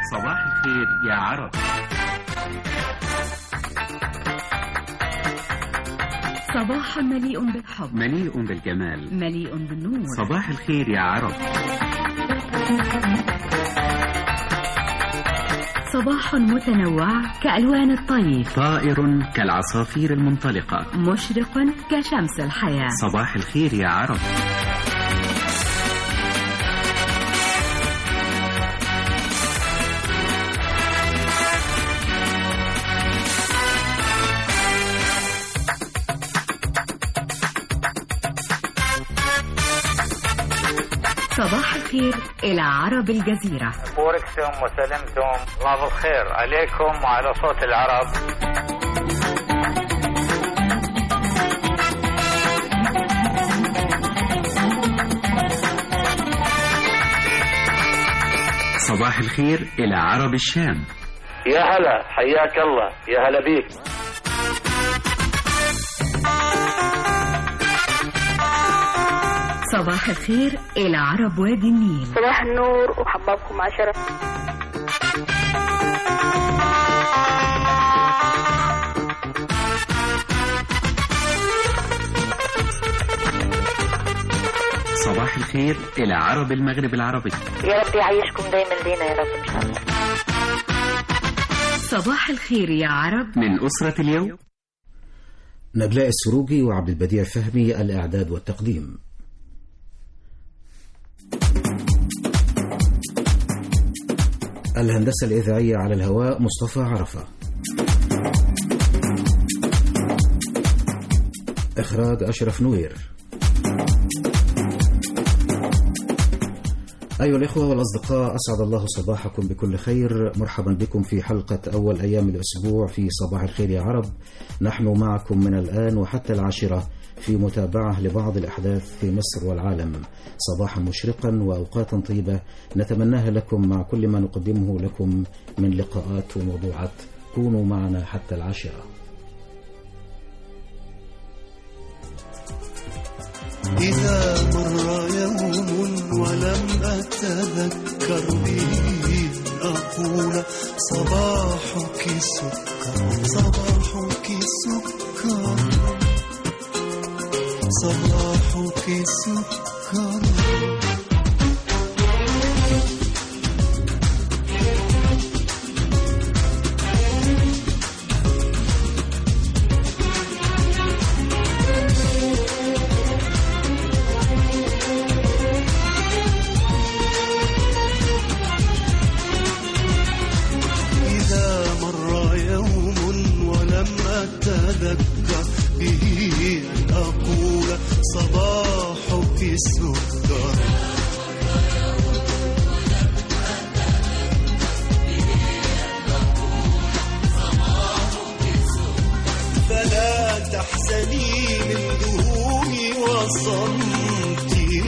صباح الخير يا عرب صباح مليء بالحب مليء بالجمال مليء بالنور صباح الخير يا عرب صباح متنوع كألوان الطيف طائر كالعصافير المنطلقة مشرق كشمس الحياة صباح الخير يا عرب صباح الخير إلى عرب الجزيرة بوركتم وسلمتم الله بالخير عليكم وعلى صوت العرب صباح الخير إلى عرب الشام يا هلا حياك الله يا هلا بيك صباح الخير إلى عرب وادي النيل صباح النور وحبابكم عشرة صباح الخير إلى عرب المغرب العربي يا رب يعيشكم دايما لينا يا رب إن شاء الله صباح الخير يا عرب من أسرة اليوم نجلاء السروجي وعبد البديع فهمي الإعداد والتقديم الهندسة الإذاعية على الهواء مصطفى عرفة إخراج أشرف نوير أيها الإخوة والأصدقاء أسعد الله صباحكم بكل خير مرحبا بكم في حلقة أول أيام الأسبوع في صباح الخير يا عرب نحن معكم من الآن وحتى العاشرة في متابعة لبعض الأحداث في مصر والعالم صباحا مشرقا وأوقاتا طيبة نتمناها لكم مع كل ما نقدمه لكم من لقاءات وموضوعات كونوا معنا حتى العاشرة إذا مر يوم ولم أتذكر به أقول صباحك سكر صباحك سكر صباحك سكر إذا مر يوم ولم أتذكر به أن أقول صباحك سكر فلا تحزني من دهوني وصمتي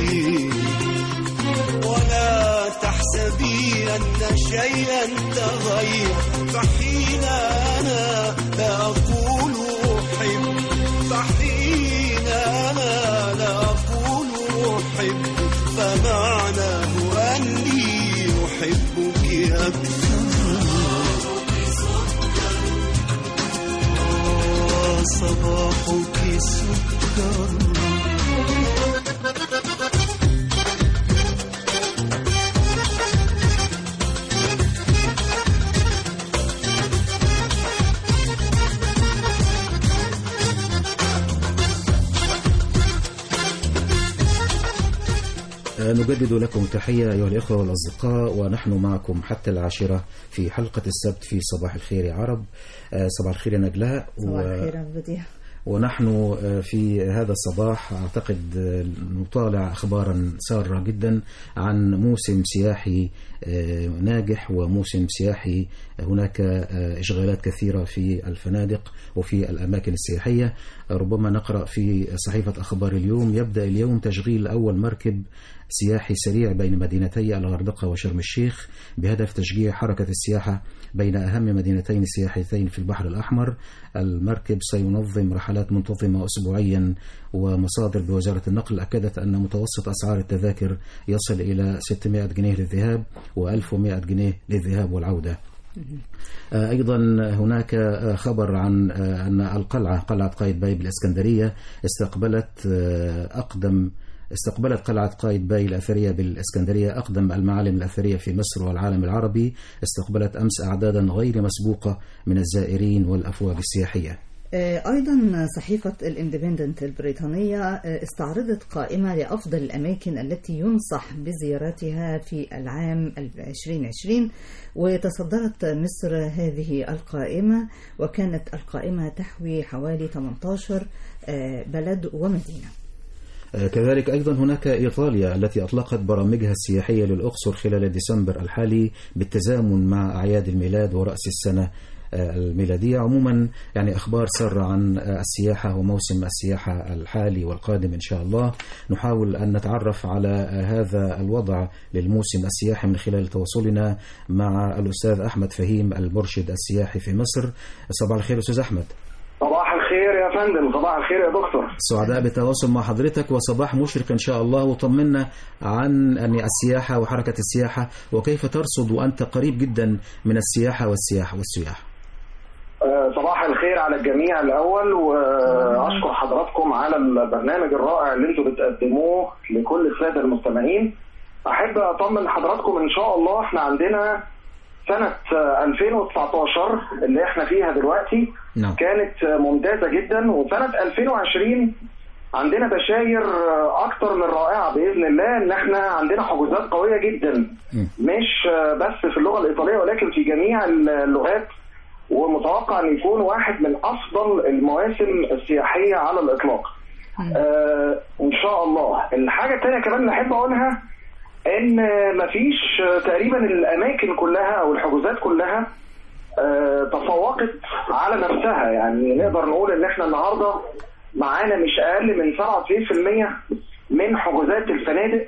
ولا تحسبي أن شيئا تغير فحين أنا لا أقول أحب فحين أنا لا أقول أحب فمعناه أني أحبك أكثر آه، صباحك سكر نجدد لكم تحية أيها الإخوة والأصدقاء ونحن معكم حتى العاشرة في حلقة السبت في صباح الخير يا عرب آه، صباح الخير يا نجلاء صباح الخير يا بديع ونحن آه، في هذا الصباح أعتقد آه، نطالع أخبارا سارة جدا عن موسم سياحي آه، ناجح وموسم سياحي هناك آه، إشغالات كثيرة في الفنادق وفي الأماكن السياحية ربما نقرأ في صحيفة أخبار اليوم يبدأ اليوم تشغيل أول مركب سياحي سريع بين مدينتي الغردقة وشرم الشيخ بهدف تشجيع حركة السياحة بين أهم مدينتين سياحيتين في البحر الأحمر المركب سينظم رحلات منتظمة أسبوعيا ومصادر بوزارة النقل أكدت أن متوسط أسعار التذاكر يصل إلى 600 جنيه للذهاب و1100 جنيه للذهاب والعودة آه، أيضا هناك آه، خبر عن آه، أن القلعة قلعة قايتباي بالإسكندرية استقبلت آه، أقدم استقبلت قلعة قايتباي الأثرية بالإسكندرية أقدم المعالم الأثرية في مصر والعالم العربي استقبلت أمس أعدادا غير مسبوقة من الزائرين والأفواج السياحية آه، أيضا صحيفة الاندبندنت البريطانية آه، استعرضت قائمة لأفضل الأماكن التي ينصح بزيارتها في العام 2020 وتصدرت مصر هذه القائمة وكانت القائمة تحوي حوالي 18 آه، بلد ومدينة آه، كذلك أيضا هناك إيطاليا التي أطلقت برامجها السياحية للأقصر خلال ديسمبر الحالي بالتزامن مع أعياد الميلاد ورأس السنة آه، الميلادية عموما يعني أخبار سارة عن آه، السياحة وموسم السياحة الحالي والقادم إن شاء الله نحاول أن نتعرف على آه، هذا الوضع للموسم السياحي من خلال تواصلنا مع الأستاذ أحمد فهيم المرشد السياحي في مصر صباح الخير أستاذ أحمد صباح الخير يا فندم صباح الخير يا دكتور سعداء بالتواصل مع حضرتك وصباح مشرق إن شاء الله وطمنا عن أن السياحة وحركة السياحة وكيف ترصد وأنت قريب جدا من السياحة والسياح والسياح آه، صباح الخير على الجميع الأول وأشكر حضراتكم على البرنامج الرائع اللي انتم بتقدموه لكل السادة المستمعين أحب أطمن حضراتكم إن شاء الله احنا عندنا سنة آه، 2019 اللي احنا فيها دلوقتي نعم كانت آه، ممتازة جدا وسنة 2020 عندنا بشاير آه، أكتر من رائعة بإذن الله إن احنا عندنا حجوزات قوية جدا م. مش آه، بس في اللغة الإيطالية ولكن في جميع اللغات ومتوقع ان يكون واحد من افضل المواسم السياحيه على الاطلاق. آه ان شاء الله. الحاجه الثانيه كمان اللي احب اقولها ان مفيش آه، تقريبا الاماكن كلها او الحجوزات كلها آه تفوقت على نفسها يعني نقدر نقول ان احنا النهارده معانا مش اقل من 97% من حجوزات الفنادق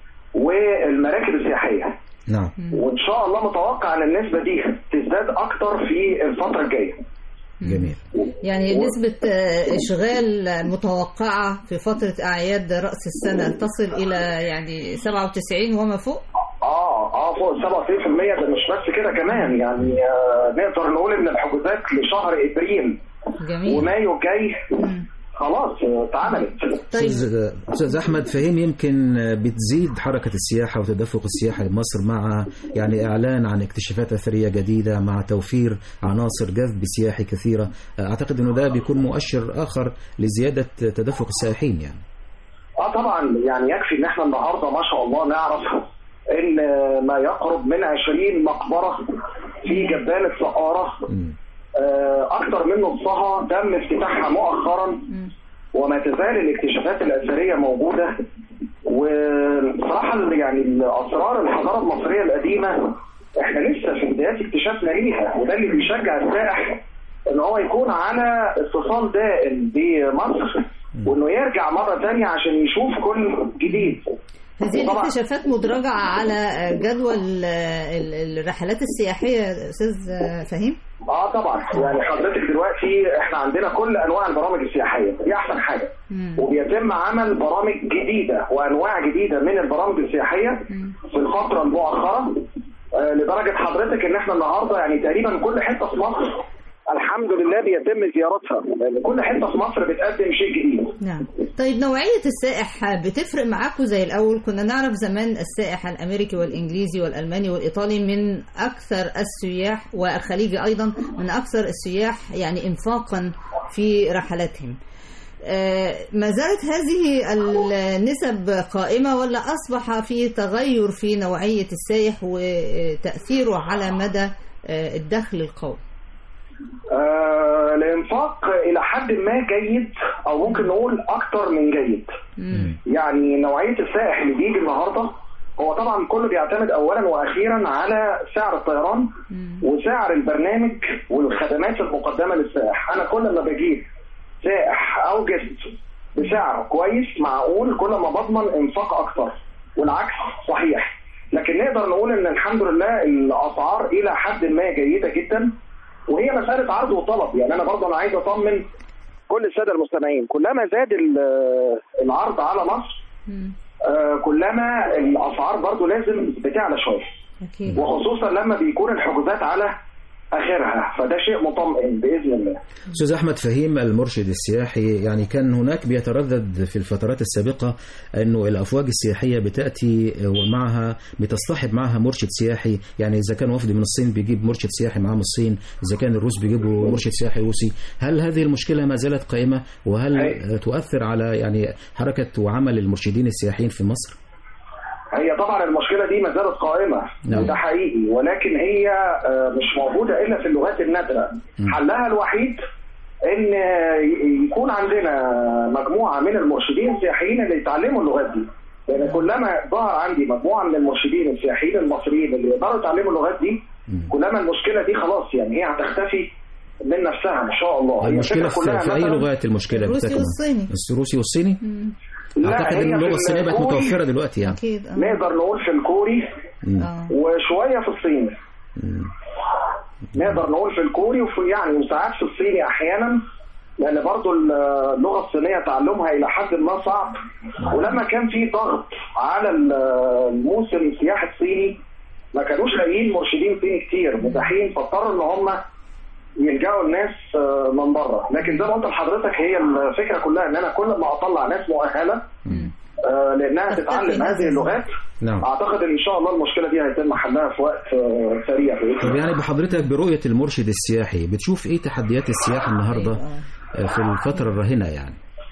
والمراكب السياحيه. نعم وان شاء الله متوقع ان النسبه دي تزداد اكتر في الفتره الجايه جميل يعني نسبة آه، إشغال المتوقعة في فترة أعياد رأس السنة تصل إلى يعني 97 وما فوق اه اه فوق ال 97% ده مش بس كده كمان يعني آه نقدر نقول ان الحجوزات لشهر ابريل جميل ومايو الجاي خلاص آه، اتعملت طيب أستاذ أستاذ أحمد فهيم يمكن بتزيد حركة السياحة وتدفق السياحة لمصر مع يعني إعلان عن اكتشافات أثرية جديدة مع توفير عناصر جذب سياحي كثيرة أعتقد أنه ده بيكون مؤشر آخر لزيادة تدفق السائحين يعني اه طبعا يعني يكفي ان احنا النهارده ما شاء الله نعرف ان ما يقرب من 20 مقبره في جبانه سقاره مم. آه، اكتر من نصها تم افتتاحها مؤخرا وما تزال الاكتشافات الاثريه موجوده وبصراحه ال- يعني الاسرار الحضاره المصريه القديمه احنا لسه في بدايات اكتشافنا ليها وده اللي بيشجع السائح ان هو يكون على اتصال دائم بمصر وانه يرجع مره ثانيه عشان يشوف كل جديد هذه طبعاً. الاكتشافات مدرجة على جدول ال- الرحلات السياحية يا أستاذ فهيم؟ اه طبعا يعني حضرتك دلوقتي احنا عندنا كل انواع البرامج السياحيه دي احسن حاجه وبيتم عمل برامج جديده وانواع جديده من البرامج السياحيه في الفتره المؤخره آه لدرجه حضرتك ان احنا النهارده يعني تقريبا كل حته في مصر الحمد لله بيتم زيارتها لان كل حته في مصر بتقدم شيء جديد نعم طيب نوعية السائح بتفرق معاكم زي الأول كنا نعرف زمان السائح الأمريكي والإنجليزي والألماني والإيطالي من أكثر السياح والخليجي أيضا من أكثر السياح يعني إنفاقا في رحلاتهم آه، ما زالت هذه النسب قائمة ولا أصبح في تغير في نوعية السائح وتأثيره على مدى آه، الدخل القومي آه الانفاق الى حد ما جيد او ممكن نقول اكتر من جيد يعني نوعيه السائح اللي بيجي النهارده هو طبعا كله بيعتمد اولا واخيرا على سعر الطيران وسعر البرنامج والخدمات المقدمه للسائح انا كل ما بجيب السائح اوجد بسعر كويس معقول كل ما بضمن انفاق اكتر والعكس صحيح لكن نقدر نقول ان الحمد لله الاسعار الى حد ما جيده جدا وهي مساله عرض وطلب يعني انا برضه انا عايز اطمن كل الساده المستمعين كلما زاد ال- العرض على مصر آه، كلما الاسعار برضه لازم بتعلى شويه اكيد وخصوصا لما بيكون الحجوزات على اخرها فده شيء مطمئن باذن الله أستاذ أحمد فهيم المرشد السياحي يعني كان هناك بيتردد في الفترات السابقة أنه الأفواج السياحية بتأتي ومعها بتصطحب معها مرشد سياحي يعني إذا كان وفد من الصين بيجيب مرشد سياحي معاه من الصين إذا كان الروس بيجيبوا مرشد سياحي روسي هل هذه المشكلة ما زالت قائمة وهل أي. تؤثر على يعني حركة وعمل المرشدين السياحيين في مصر؟ هي طبعا المشكله دي ما زالت قائمه نعم. وده حقيقي ولكن هي آه، مش موجوده الا في اللغات النادره مم. حلها الوحيد ان آه، ي- يكون عندنا مجموعه من المرشدين السياحيين اللي يتعلموا اللغات دي لان كلما ظهر عندي مجموعه من المرشدين السياحيين المصريين اللي يقدروا يتعلموا اللغات دي كلما المشكله دي خلاص يعني هي هتختفي من نفسها ان شاء الله هي المشكلة الفكرة في, كلها في أي مثلاً- لغات المشكلة الروسي بتكمن؟ والصيني. الروسي والصيني؟ لا، أعتقد هي أن في اللغة الصينية بقت الكوري متوفرة دلوقتي يعني اكيد آه. نقدر نقول في الكوري مم. اه وشويه في الصيني مم. نقدر نقول في الكوري وفي يعني وساعات في الصيني احيانا لان برضو اللغه الصينيه تعلمها الى حد ما صعب ولما كان في ضغط على الموسم السياحي الصيني ما كانوش لاقيين مرشدين صيني كتير متاحين فاضطروا ان هم يلجأوا الناس آه، من بره لكن زي ما قلت لحضرتك هي الفكره كلها ان انا كل ما اطلع ناس مؤهله آه، لانها تختفي تتعلم ناس هذه اللغات نعم اعتقد ان شاء الله المشكله دي هيتم حلها في وقت آه، سريع باذن طب الله يعني بحضرتك برؤية المرشد السياحي بتشوف ايه تحديات السياحة النهاردة آه، في الفترة الراهنة يعني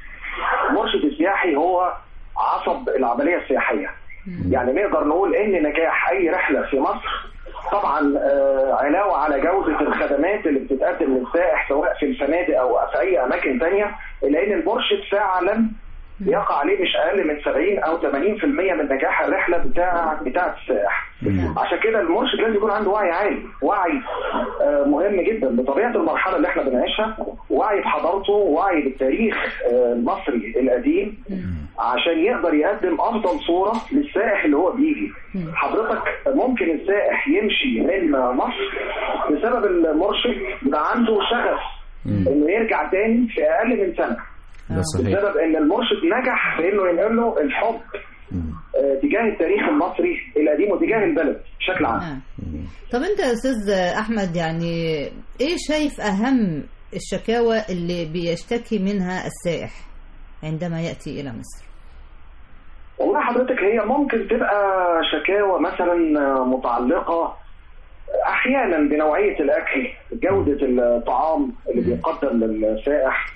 المرشد السياحي هو عصب العمليه السياحيه يعني نقدر نقول ان نجاح اي رحله في مصر طبعا آه، علاوه على جوده الخدمات اللي بتتقدم للسائح سواء في الفنادق او في اي اماكن تانية الا ان المرشد فعلا يقع عليه مش اقل من 70 او 80% من نجاح الرحله بتاع بتاع السائح عشان كده المرشد لازم يكون عنده وعي عالي وعي آه، مهم جدا بطبيعه المرحله اللي احنا بنعيشها وعي بحضارته وعي بالتاريخ آه، المصري القديم عشان يقدر يقدم افضل صوره للسائح اللي هو بيجي حضرتك ممكن السائح يمشي من مصر بسبب المرشد يبقى عنده شغف انه يرجع تاني في اقل من سنه ده صحيح بسبب ان المرشد نجح في انه ينقل له الحب آه، تجاه التاريخ المصري القديم وتجاه البلد بشكل عام آه. طب انت يا استاذ احمد يعني ايه شايف اهم الشكاوى اللي بيشتكي منها السائح عندما ياتي الى مصر والله حضرتك هي ممكن تبقى شكاوى مثلا متعلقة أحيانا بنوعية الأكل جودة الطعام اللي بيقدم للسائح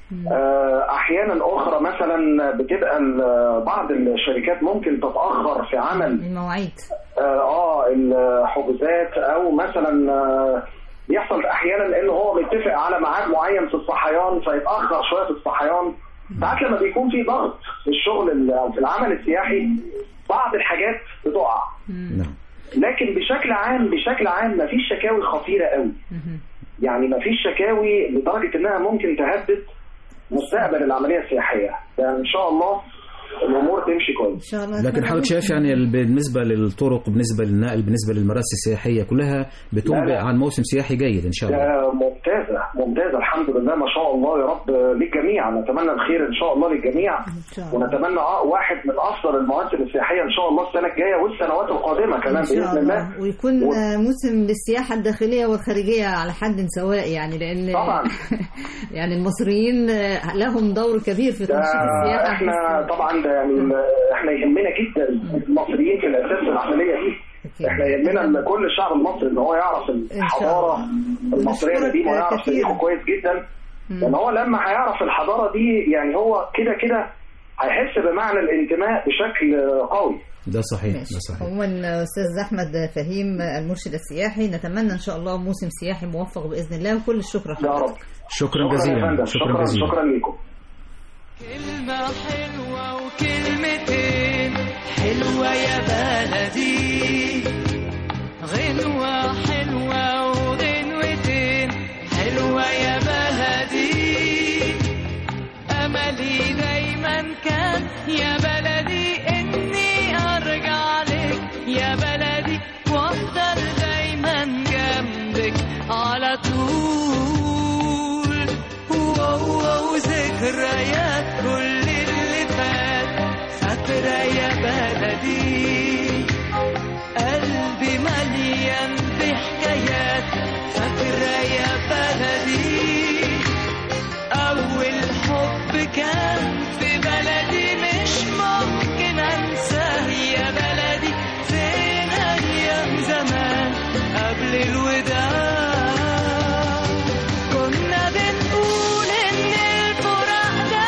آه، أحيانا أخرى مثلا بتبقى ال- بعض الشركات ممكن تتأخر في عمل المواعيد اه آه، الحجوزات او مثلا آه، بيحصل احيانا ان هو متفق على ميعاد معين في الصحيان فيتاخر شويه في الصحيان ساعات لما بيكون في ضغط في الشغل ال- او في العمل السياحي بعض الحاجات بتقع نعم لكن بشكل عام بشكل عام مفيش شكاوي خطيره قوي يعني مفيش شكاوي لدرجه انها ممكن تهدد مستقبل العمليه السياحيه ده ان شاء الله الامور تمشي ان كويس شاء الله لكن حضرتك شايف يعني ال- بالنسبة للطرق بالنسبة للنقل بالنسبة للمراسي السياحية كلها بتنبئ لا، لا. عن موسم سياحي جيد إن شاء الله ده ممتازة ممتازة الحمد لله ما شاء الله يا رب للجميع نتمنى الخير إن شاء الله للجميع شاء الله. ونتمنى آه واحد من أفضل المواسم السياحية إن شاء الله السنة الجاية والسنوات القادمة كمان ان شاء بإذن الله الله ويكون و- آه، موسم للسياحه الداخليه والخارجيه على حد سواء يعني لان طبعا. يعني المصريين آه، لهم دور كبير في ده تنشيط السياحه احنا طبعا ده يعني احنا يهمنا جدا المصريين في الاساس في العمليه دي أكيد. احنا يهمنا ان كل الشعب المصري ان هو يعرف الحضاره المصريه ونشكرك القديمه ويعرف كثيرا. تاريخه كويس جدا لان هو لما هيعرف الحضاره دي يعني هو كده كده هيحس بمعنى الانتماء بشكل قوي ده صحيح ماشي. ده صحيح عموما استاذ احمد فهيم المرشد السياحي نتمنى ان شاء الله موسم سياحي موفق باذن الله وكل الشكر يا رب لحضرتك شكرا يا جزيلا فندم. شكرا شكرا جزيلا شكرا لكم كلمة حلوة وكلمتين حلوة يا بلدي غنوة حلوة وغنوتين حلوة يا بلدي يا بلدي إني أرجع لك يا بلدي وأفضل دايما جنبك على طول واو ذكريات كل اللي فات فاكرة يا بلدي قلبي مليان بحكايات فاكرة يا بلدي أول حب كان في بلدي مش ممكن أنساه يا بلدي فين أيام زمان قبل الوداع كنا بنقول إن الفراق ده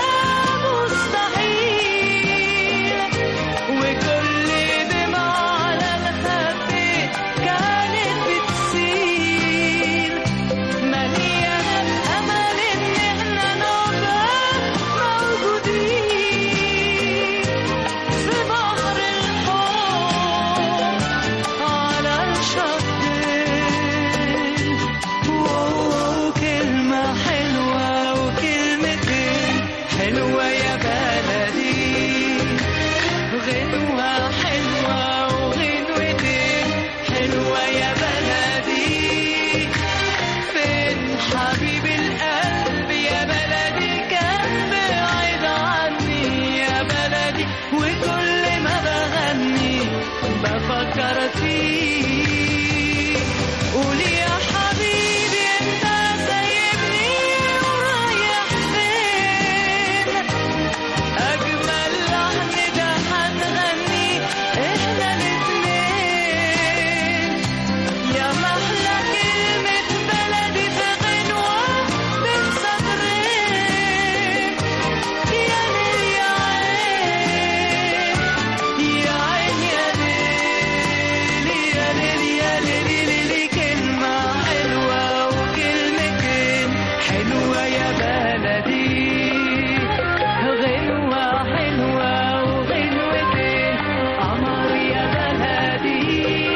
مستحيل وكل دمعة على الخد كانت بتسيل مليانة بأمل إن إحنا نبقى موجودين في بحر الحب على الشطين وكلمة حلوة وكلمتين حلوة يا بلدي غنوة حلوة وغنوتين حلوة يا بلدي فين حبيب القلب يا بلدي كان بعيد عني يا بلدي وكل ما بغني بفكر فيه قولي يا حبيبي انت سايبني ورايح فين أجمل لحن ده هنغني إحنا الاتنين يا محلى كلمة بلدي في غنوة بين سطرين يا ليل يا عين يا عين يا ليل يا ليل يا ليل ليل كلمة حلوة وكلمتين حلوة يا بلدي غنوة حلوة وغنوتين قمر يا بلدي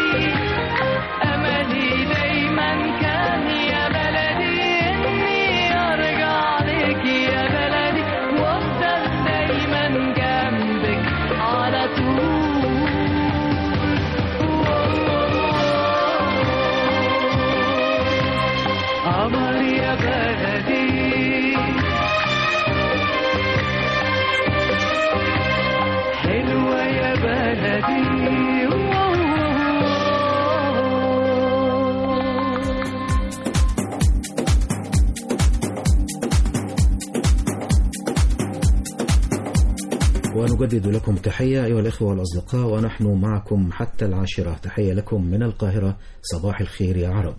أملي دايما كان يا بلدي إني أرجع لك يا بلدي وأفضل دايما جنبك على طول قمر يا بلدي حلوة يا بلدي ونجدد لكم تحية أيها الإخوة والأصدقاء ونحن معكم حتى العاشرة تحية لكم من القاهرة صباح الخير يا عرب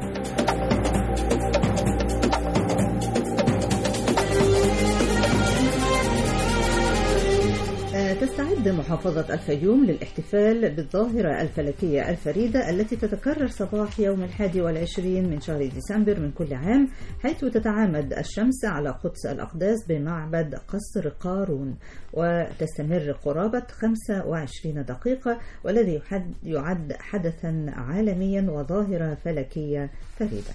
آه، تستعد محافظة الفيوم للاحتفال بالظاهرة الفلكية الفريدة التي تتكرر صباح يوم الحادي والعشرين من شهر ديسمبر من كل عام حيث تتعامد الشمس على قدس الأقداس بمعبد قصر قارون وتستمر قرابة 25 دقيقة والذي يحد- يعد حدثا عالميا وظاهرة فلكية فريدة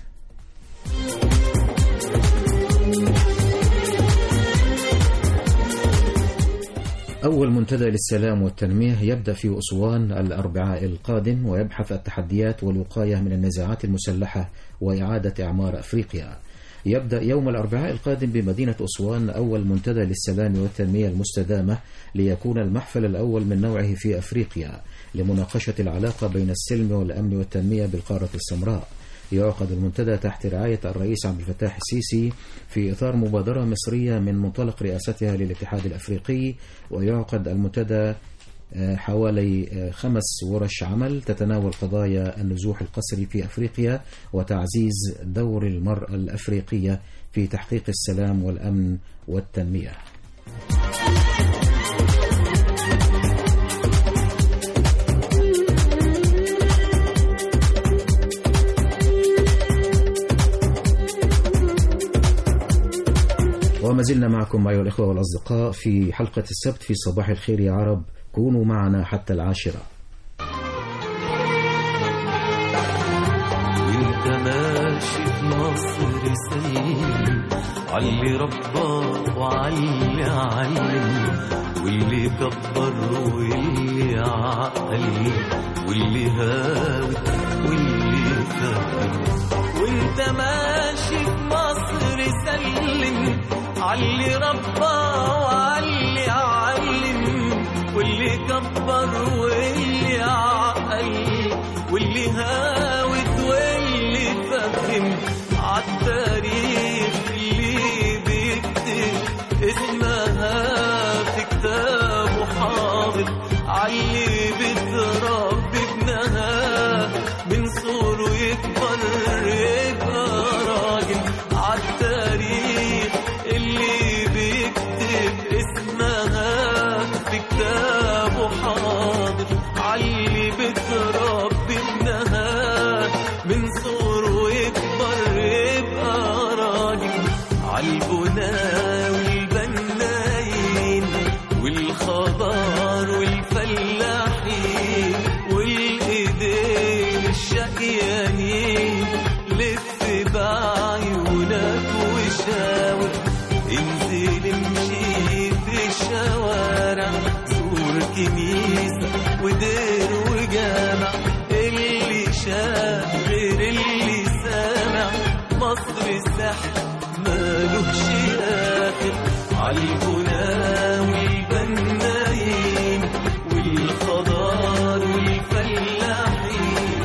أول منتدى للسلام والتنمية يبدأ في أسوان الأربعاء القادم ويبحث التحديات والوقاية من النزاعات المسلحة وإعادة إعمار أفريقيا يبدأ يوم الأربعاء القادم بمدينة أسوان أول منتدى للسلام والتنمية المستدامة ليكون المحفل الأول من نوعه في أفريقيا لمناقشة العلاقة بين السلم والأمن والتنمية بالقارة السمراء يعقد المنتدى تحت رعاية الرئيس عبد الفتاح السيسي في إطار مبادرة مصرية من منطلق رئاستها للاتحاد الأفريقي ويعقد المنتدى آه، حوالي آه، خمس ورش عمل تتناول قضايا النزوح القسري في أفريقيا وتعزيز دور المرأة الأفريقية في تحقيق السلام والأمن والتنمية وما زلنا معكم أيها الإخوة والأصدقاء في حلقة السبت في صباح الخير يا عرب كونوا معنا حتى العاشرة من وانت ماشي في مصر سلم علي ربى وعلي علم واللي كبر واللي عقل واللي هاوي واللي فهم وانت ماشي في مصر سلم علي ربى وعلي علم واللي كبر واللي عقل واللي هاوت واللي فهم عالتاريخ اللي بيكتب اسمها في كتابه حاضر علي بتربي ابنها من صغره يكبر يبقى راجل عالتاريخ اللي بيكتب اسمها في كتابه حاضر علي بتربي ابنها من صغره يكبر يبقى راجل عالبناء والبنايين والخضار والفلاحين والايدين الشقيانين لف بعيونك وشاور انزل امشي في الشوارع زور كنيسة ودير وجامع اللي شاف غير اللي سامع مصر سحر مالوش آخر عالبناء والبنايين والخضار والفلاحين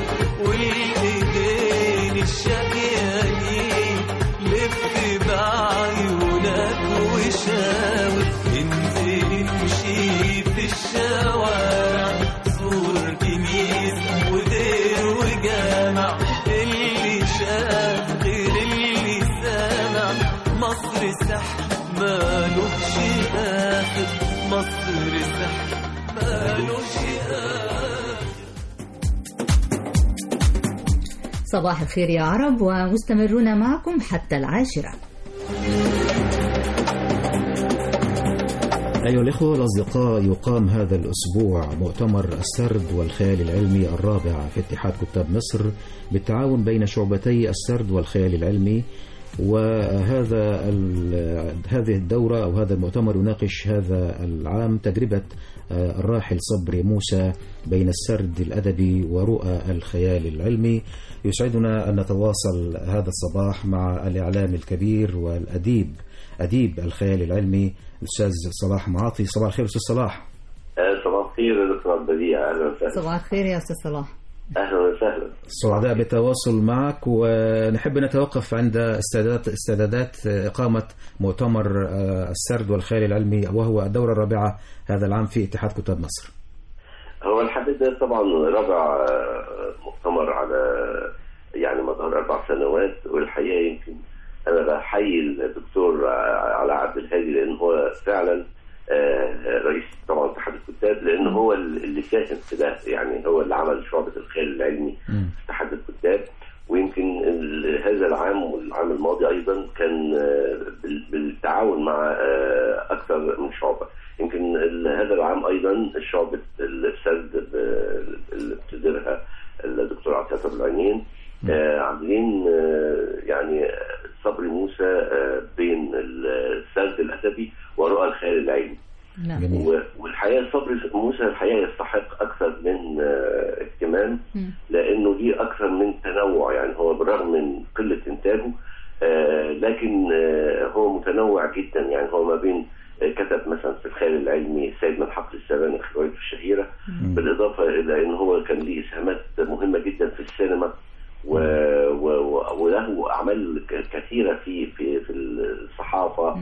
والايدين الشقيانين لف بعيونك وشاور انزل امشي في الشوارع زور كنيسة ودير وجامع اللي شاف غير اللي سامع مصر سحر مالوش آخر مصر سحر مالوش آخر صباح الخير يا عرب ومستمرون معكم حتى العاشرة أيها الإخوة الأصدقاء يقام هذا الأسبوع مؤتمر السرد والخيال العلمي الرابع في اتحاد كتاب مصر بالتعاون بين شعبتي السرد والخيال العلمي وهذا ال- هذه الدورة أو هذا المؤتمر يناقش هذا العام تجربة آه، الراحل صبري موسى بين السرد الأدبي ورؤى الخيال العلمي يسعدنا أن نتواصل هذا الصباح مع الإعلام الكبير والأديب أديب الخيال العلمي الأستاذ صلاح معاطي صباح الخير أستاذ صلاح آه، صباح الخير يا دكتور بديع اهلا وسهلا صباح الخير يا أستاذ صلاح اهلا وسهلا سعداء بالتواصل معك ونحب نتوقف عند استعدادات استعدادات إقامة مؤتمر آه، السرد والخيال العلمي وهو الدورة الرابعة هذا العام في اتحاد كتاب مصر هو الحديث ده طبعا رابع آه، مؤتمر على يعني مدار اربع سنوات والحقيقه يمكن انا بحيي الدكتور آه، علاء عبد الهادي لان هو فعلا آه، رئيس طبعا اتحاد الكتاب لان هو اللي ساهم في ده يعني هو اللي عمل شعبه الخيال العلمي في اتحاد الكتاب ويمكن ال- هذا العام والعام الماضي ايضا كان آه، بال- بالتعاون مع آه، اكثر من شعبه يمكن ال- هذا العام ايضا شعبه السرد ب- اللي بتديرها الدكتور عطيه ابو العينين آه، عاملين آه، يعني صبري موسى آه، بين السرد الادبي ورؤى الخيال العلمي نعم و- والحقيقه صبري موسى الحقيقه يستحق اكثر من آه، اهتمام لانه ليه اكثر من تنوع يعني هو بالرغم من قله انتاجه آه، لكن آه، هو متنوع جدا يعني هو ما بين آه، كتب مثلا في الخيال العلمي سيد من حقل السبانخ روايته الشهيره بالاضافه الى ان هو كان ليه اسهامات مهمه جدا في السينما و... و... و... وله اعمال ك- كثيره في في في الصحافه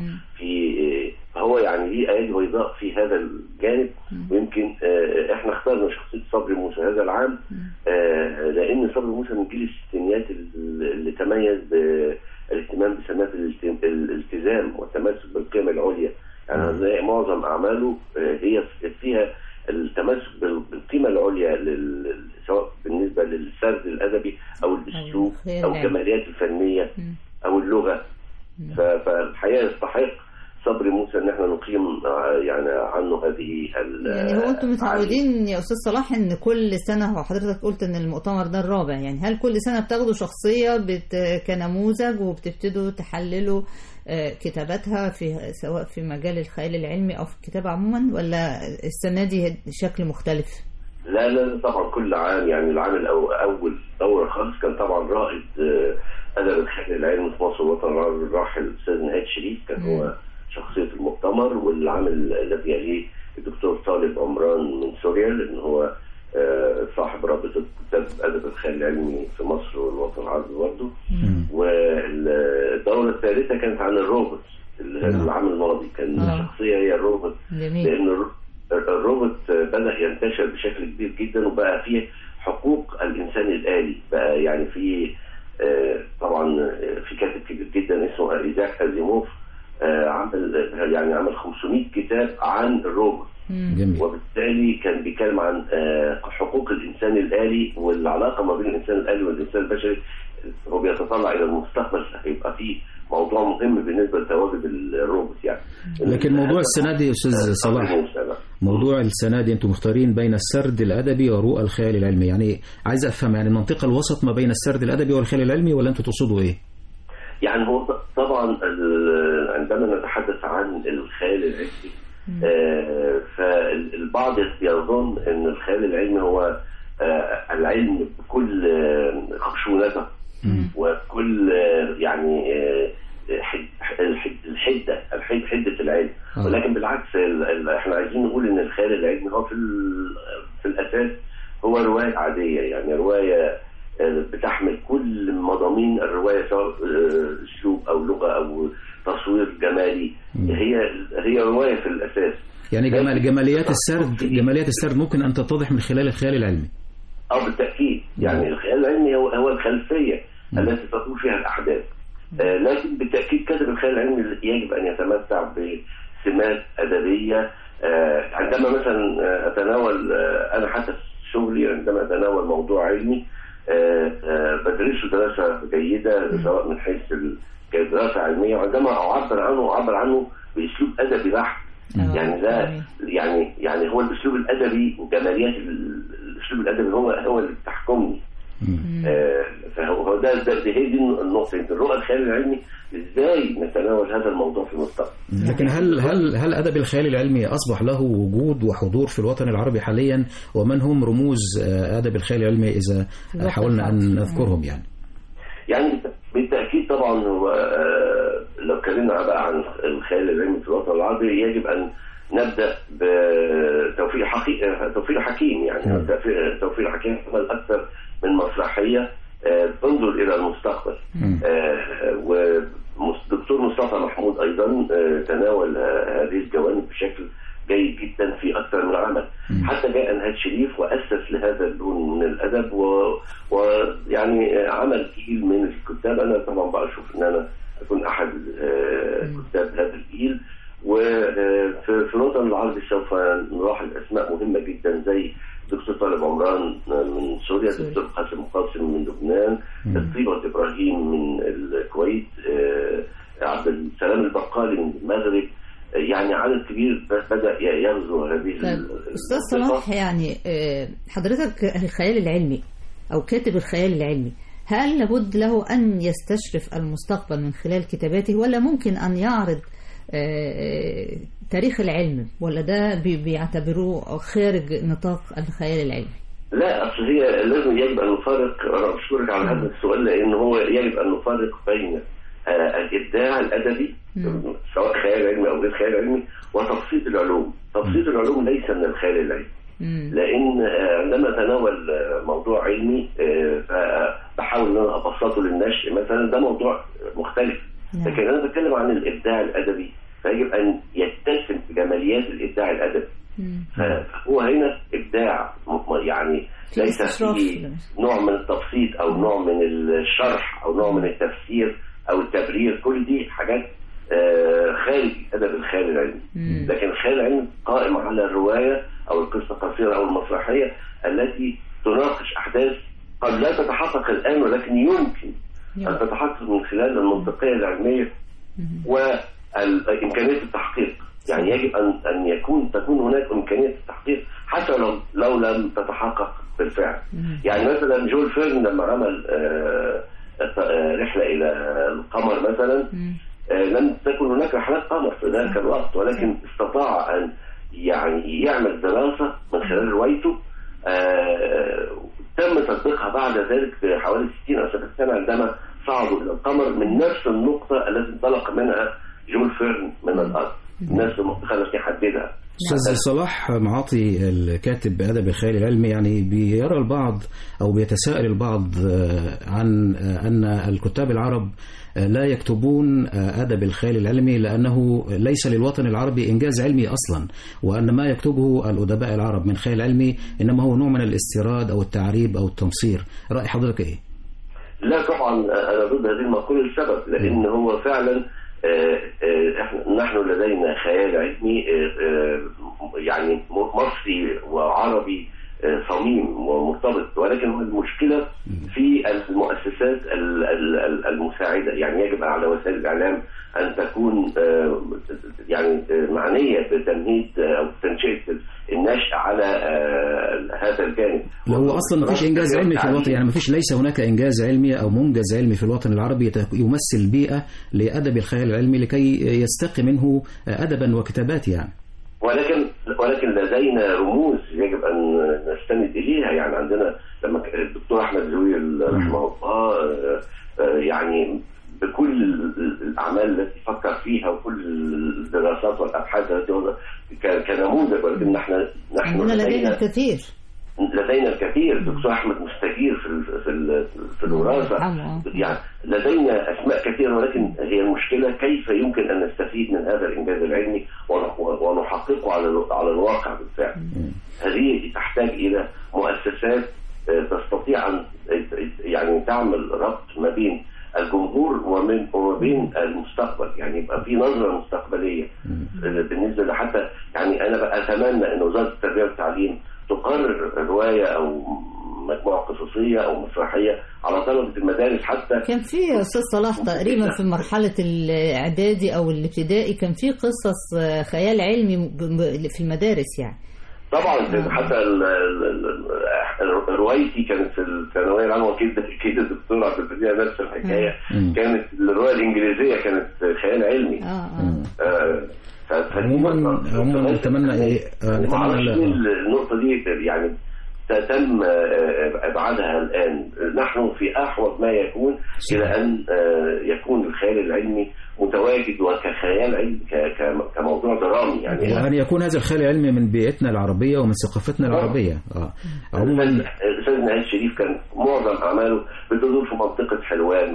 في فهو يعني ليه ايادي بيضاء في هذا الجانب ويمكن آه، احنا اخترنا شخصيه صبري موسى هذا العام آه، لان صبري موسى من جيل الستينيات ال- اللي تميز بالاهتمام بسمات الالت- الالتزام والتمسك بالقيم العليا يعني هنلاقي معظم اعماله آه، هي فيها التمسك بال- بالقيمه العليا لل- سواء بالنسبه للسرد الادبي او الاسلوب الخيال او العلمي. الكماليات الفنيه او اللغه ف- فالحقيقه يستحق صبري موسى ان احنا نقيم آه، يعني عنه هذه ال- يعني هو انتم متعودين يا استاذ صلاح ان كل سنه هو حضرتك قلت ان المؤتمر ده الرابع يعني هل كل سنه بتاخدوا شخصيه بت كنموذج وبتبتدوا تحللوا آه، كتاباتها في سواء في مجال الخيال العلمي او في الكتابه عموما ولا السنه دي شكل مختلف؟ لا لا لا طبعا كل عام يعني العام الأول أول دورة خالص كان طبعا رائد آه، أدب الخيال العلمي في مصر والوطن العربي الراحل الأستاذ نهاد شريف كان هو شخصية المؤتمر والعام ال- الذي يليه الدكتور طالب عمران من سوريا لأن هو آه، صاحب رابطة كتاب أدب الخيال العلمي في مصر والوطن العربي برضه والدورة الثالثة كانت عن الروبوت اللي هي العام الماضي كان آه. الشخصية هي الروبوت جميل لان الر- الروبوت بدأ ينتشر بشكل كبير جدا وبقى فيه حقوق الإنسان الآلي بقى يعني في آه، طبعا آه، في كاتب كبير جدا اسمه إيزاك أزيموف آه، عمل يعني عمل 500 كتاب عن الروبوت جميل وبالتالي كان بيتكلم عن آه، حقوق الإنسان الآلي والعلاقة ما بين الإنسان الآلي والإنسان البشري هو بيتطلع إلى المستقبل هيبقى فيه موضوع مهم بالنسبة لتواجد الروبوت يعني لكن موضوع السنة دي يا أستاذ صلاح موضوع السنة دي أنتم مختارين بين السرد الأدبي ورؤى الخيال العلمي يعني عايز أفهم يعني المنطقة الوسط ما بين السرد الأدبي والخيال العلمي ولا أنتم تقصدوا إيه؟ يعني هو ط- طبعا ال- عندما نتحدث عن الخيال العلمي آه، فالبعض يظن ان الخيال العلمي هو آه، العلم بكل آه، خشونته وكل آه، يعني آه، حد- الحد- الحده الحد حده العلم آه. ولكن بالعكس ال- ال- احنا عايزين نقول ان الخيال العلمي هو في ال- في الاساس هو روايه عاديه يعني روايه آه، بتحمل كل مضامين الروايه سواء آه، اسلوب او لغه او تصوير جمالي هي هي روايه في الاساس يعني جمال جماليات السرد جماليات السرد ممكن أن تتضح من خلال الخيال العلمي اه بالتاكيد يعني الخيال العلمي هو هو الخلفيه التي تدور فيها الاحداث آه لكن بالتاكيد كاتب الخيال العلمي يجب ان يتمتع بسمات ادبيه آه عندما مثلا آه، اتناول آه انا حتى في شغلي عندما اتناول موضوع علمي آه آه بدرسه دراسه جيده سواء من حيث ال- كدراسه علميه وعندما اعبر عنه اعبر عنه باسلوب ادبي بحت يعني ده يعني يعني هو الاسلوب الادبي وجماليات ال- الاسلوب الادبي هو هو اللي بتحكمني آه، فهو هو ده ده ده- هي دي النقطه يمكن الرؤى الخيال العلمي ازاي نتناول هذا الموضوع في المستقبل لكن هل هل هل أدب الخيال العلمي أصبح له وجود وحضور في الوطن العربي حاليا ومن هم رموز آه، أدب الخيال العلمي إذا الوطن حاولنا أن نذكرهم يعني يعني بالتاكيد طبعا هو آه، لو اتكلمنا بقى عن الخيال العلمي في الوطن العربي يجب ان نبدا بتوفيق حقيقي توفيق حكيم يعني توفيق- توفيق حكيم عمل اكثر من مسرحيه آه، تنظر الى المستقبل آه، ودكتور مصطفى محمود ايضا آه، تناول آه، هذه الجوانب بشكل جيد جدا في اكثر من عمل حتى جاء نهاد شريف واسس لهذا اللون من الادب و- ويعني آه، عمل جيل من الكتاب انا طبعا بشوف ان انا اكون احد آه، كتاب هذا الجيل وفي في الوطن العربي سوف نلاحظ اسماء مهمه جدا زي دكتور طالب عمران من سوريا دكتور قاسم قاسم من لبنان الطيبة ابراهيم من الكويت آه، عبد السلام البقالي من المغرب آه، يعني عدد كبير بدا يغزو هذه طيب ال- استاذ المنطقة. صلاح يعني آه، حضرتك الخيال العلمي او كاتب الخيال العلمي هل لابد له ان يستشرف المستقبل من خلال كتاباته ولا ممكن ان يعرض آه، تاريخ العلم ولا ده بي- بيعتبروه خارج نطاق الخيال العلمي لا اصل هي لازم يجب ان نفرق انا بشكرك على هذا السؤال لان هو يجب ان نفرق بين آه، الابداع الادبي سواء خيال علمي او غير خيال علمي وتبسيط العلوم تبسيط العلوم ليس من الخيال العلمي لان آه، عندما اتناول آه، موضوع علمي آه، فبحاول ان انا ابسطه للنشء مثلا ده موضوع مختلف لكن انا بتكلم عن الابداع الادبي فيجب ان يتسم بجماليات الابداع الادبي فهو هنا ابداع م- يعني في ليس استشراف. فيه نوع من التبسيط او نوع من الشرح او نوع من التفسير او التبرير كل دي حاجات آه، خارج ادب الخيال العلمي لكن الخيال العلمي قائم على الروايه او القصه القصيره او المسرحيه التي تناقش احداث قد لا تتحقق الان ولكن يمكن ان تتحقق من خلال المنطقيه العلميه ال- إمكانية التحقيق يعني يجب أن أن يكون تكون هناك إمكانية التحقيق حتى لو لو لم تتحقق بالفعل يعني مثلا جول فيرن لما عمل آه، آه، رحلة إلى القمر مثلا آه، لم تكن هناك رحلات قمر في ذلك الوقت ولكن استطاع أن يعني يعمل دراسة من خلال روايته آه، تم تطبيقها بعد ذلك بحوالي 60 أو 70 سنة عندما صعدوا إلى القمر من نفس النقطة التي انطلق منها جول فيرن من الأرض نفس النقطة التي يحددها أستاذ صلاح معاطي الكاتب بأدب الخيال العلمي يعني بيرى البعض أو بيتساءل البعض آه، عن آه، أن الكتاب العرب آه، لا يكتبون آه، أدب الخيال العلمي لأنه ليس للوطن العربي إنجاز علمي أصلا وأن ما يكتبه الأدباء العرب من خيال علمي إنما هو نوع من الاستيراد أو التعريب أو التمصير رأي حضرتك إيه؟ لا طبعا انا ضد هذه المقوله لسبب لان هو فعلا آه، آه، احنا نحن لدينا خيال علمي آه، آه، يعني مصري وعربي آه، صميم ومرتبط ولكن هو المشكله في المؤسسات ال- ال- ال- المساعده يعني يجب على وسائل الاعلام ان تكون آه، يعني آه، معنيه بتمهيد آه، او تنشئه النشء على آه، هذا الجانب هو اصلا ما فيش انجاز علمي في الوطن يعني ما فيش ليس هناك انجاز علمي او منجز علمي في الوطن العربي يت- يمثل بيئه لادب الخيال العلمي لكي يستقي منه ادبا وكتابات يعني ولكن ولكن لدينا رموز يجب ان نستند اليها يعني عندنا لما ك- الدكتور احمد زويل رحمه الله آه، آه، يعني بكل ال- الاعمال التي فكر فيها وكل الدراسات والابحاث التي هو ك- كنموذج ولكن نحن نحن عندنا لدينا لدينا الكثير لدينا الكثير الدكتور احمد مستجير في ال- في ال- في الوراثه يرحمه. يعني لدينا اسماء كثيره ولكن هي المشكله كيف يمكن ان نستفيد من هذا الانجاز العلمي ون- ونحققه على ال- على الواقع بالفعل. هذه تحتاج الى مؤسسات آه، تستطيع ان يعني تعمل ربط ما بين الجمهور ومن وما بين المستقبل يعني يبقى في نظره مستقبليه آه، بالنسبه لحتى يعني انا بقى اتمنى ان وزاره التربيه والتعليم تقرر روايه او مجموعه قصصيه او مسرحيه على طلبه المدارس حتى كان في يا استاذ صلاح تقريبا في مرحله الاعدادي او الابتدائي كان في قصص آه، خيال علمي ب- ب- في المدارس يعني طبعا حتى ال- ال- ال- ال- روايتي كانت في الثانويه العامه واكيد اكيد الدكتور عبد البديع نفس الحكايه مم. كانت الروايه الانجليزيه كانت خيال علمي اه اه آه، ف- فدي عموما نقطة- عموما نتمنى إيه آه، نتمنى معرفش لا- ليه النقطة دي يعني تم آه، ابعادها الان نحن في احوج ما يكون الى ان آه، يكون الخيال العلمي متواجد وكخيال علمي ك- ك- كموضوع درامي يعني وأن يكون هذا الخيال العلمي من بيئتنا العربية ومن ثقافتنا العربية آه. عموما الاستاذ نهاد شريف كان معظم اعماله بتدور في منطقه حلوان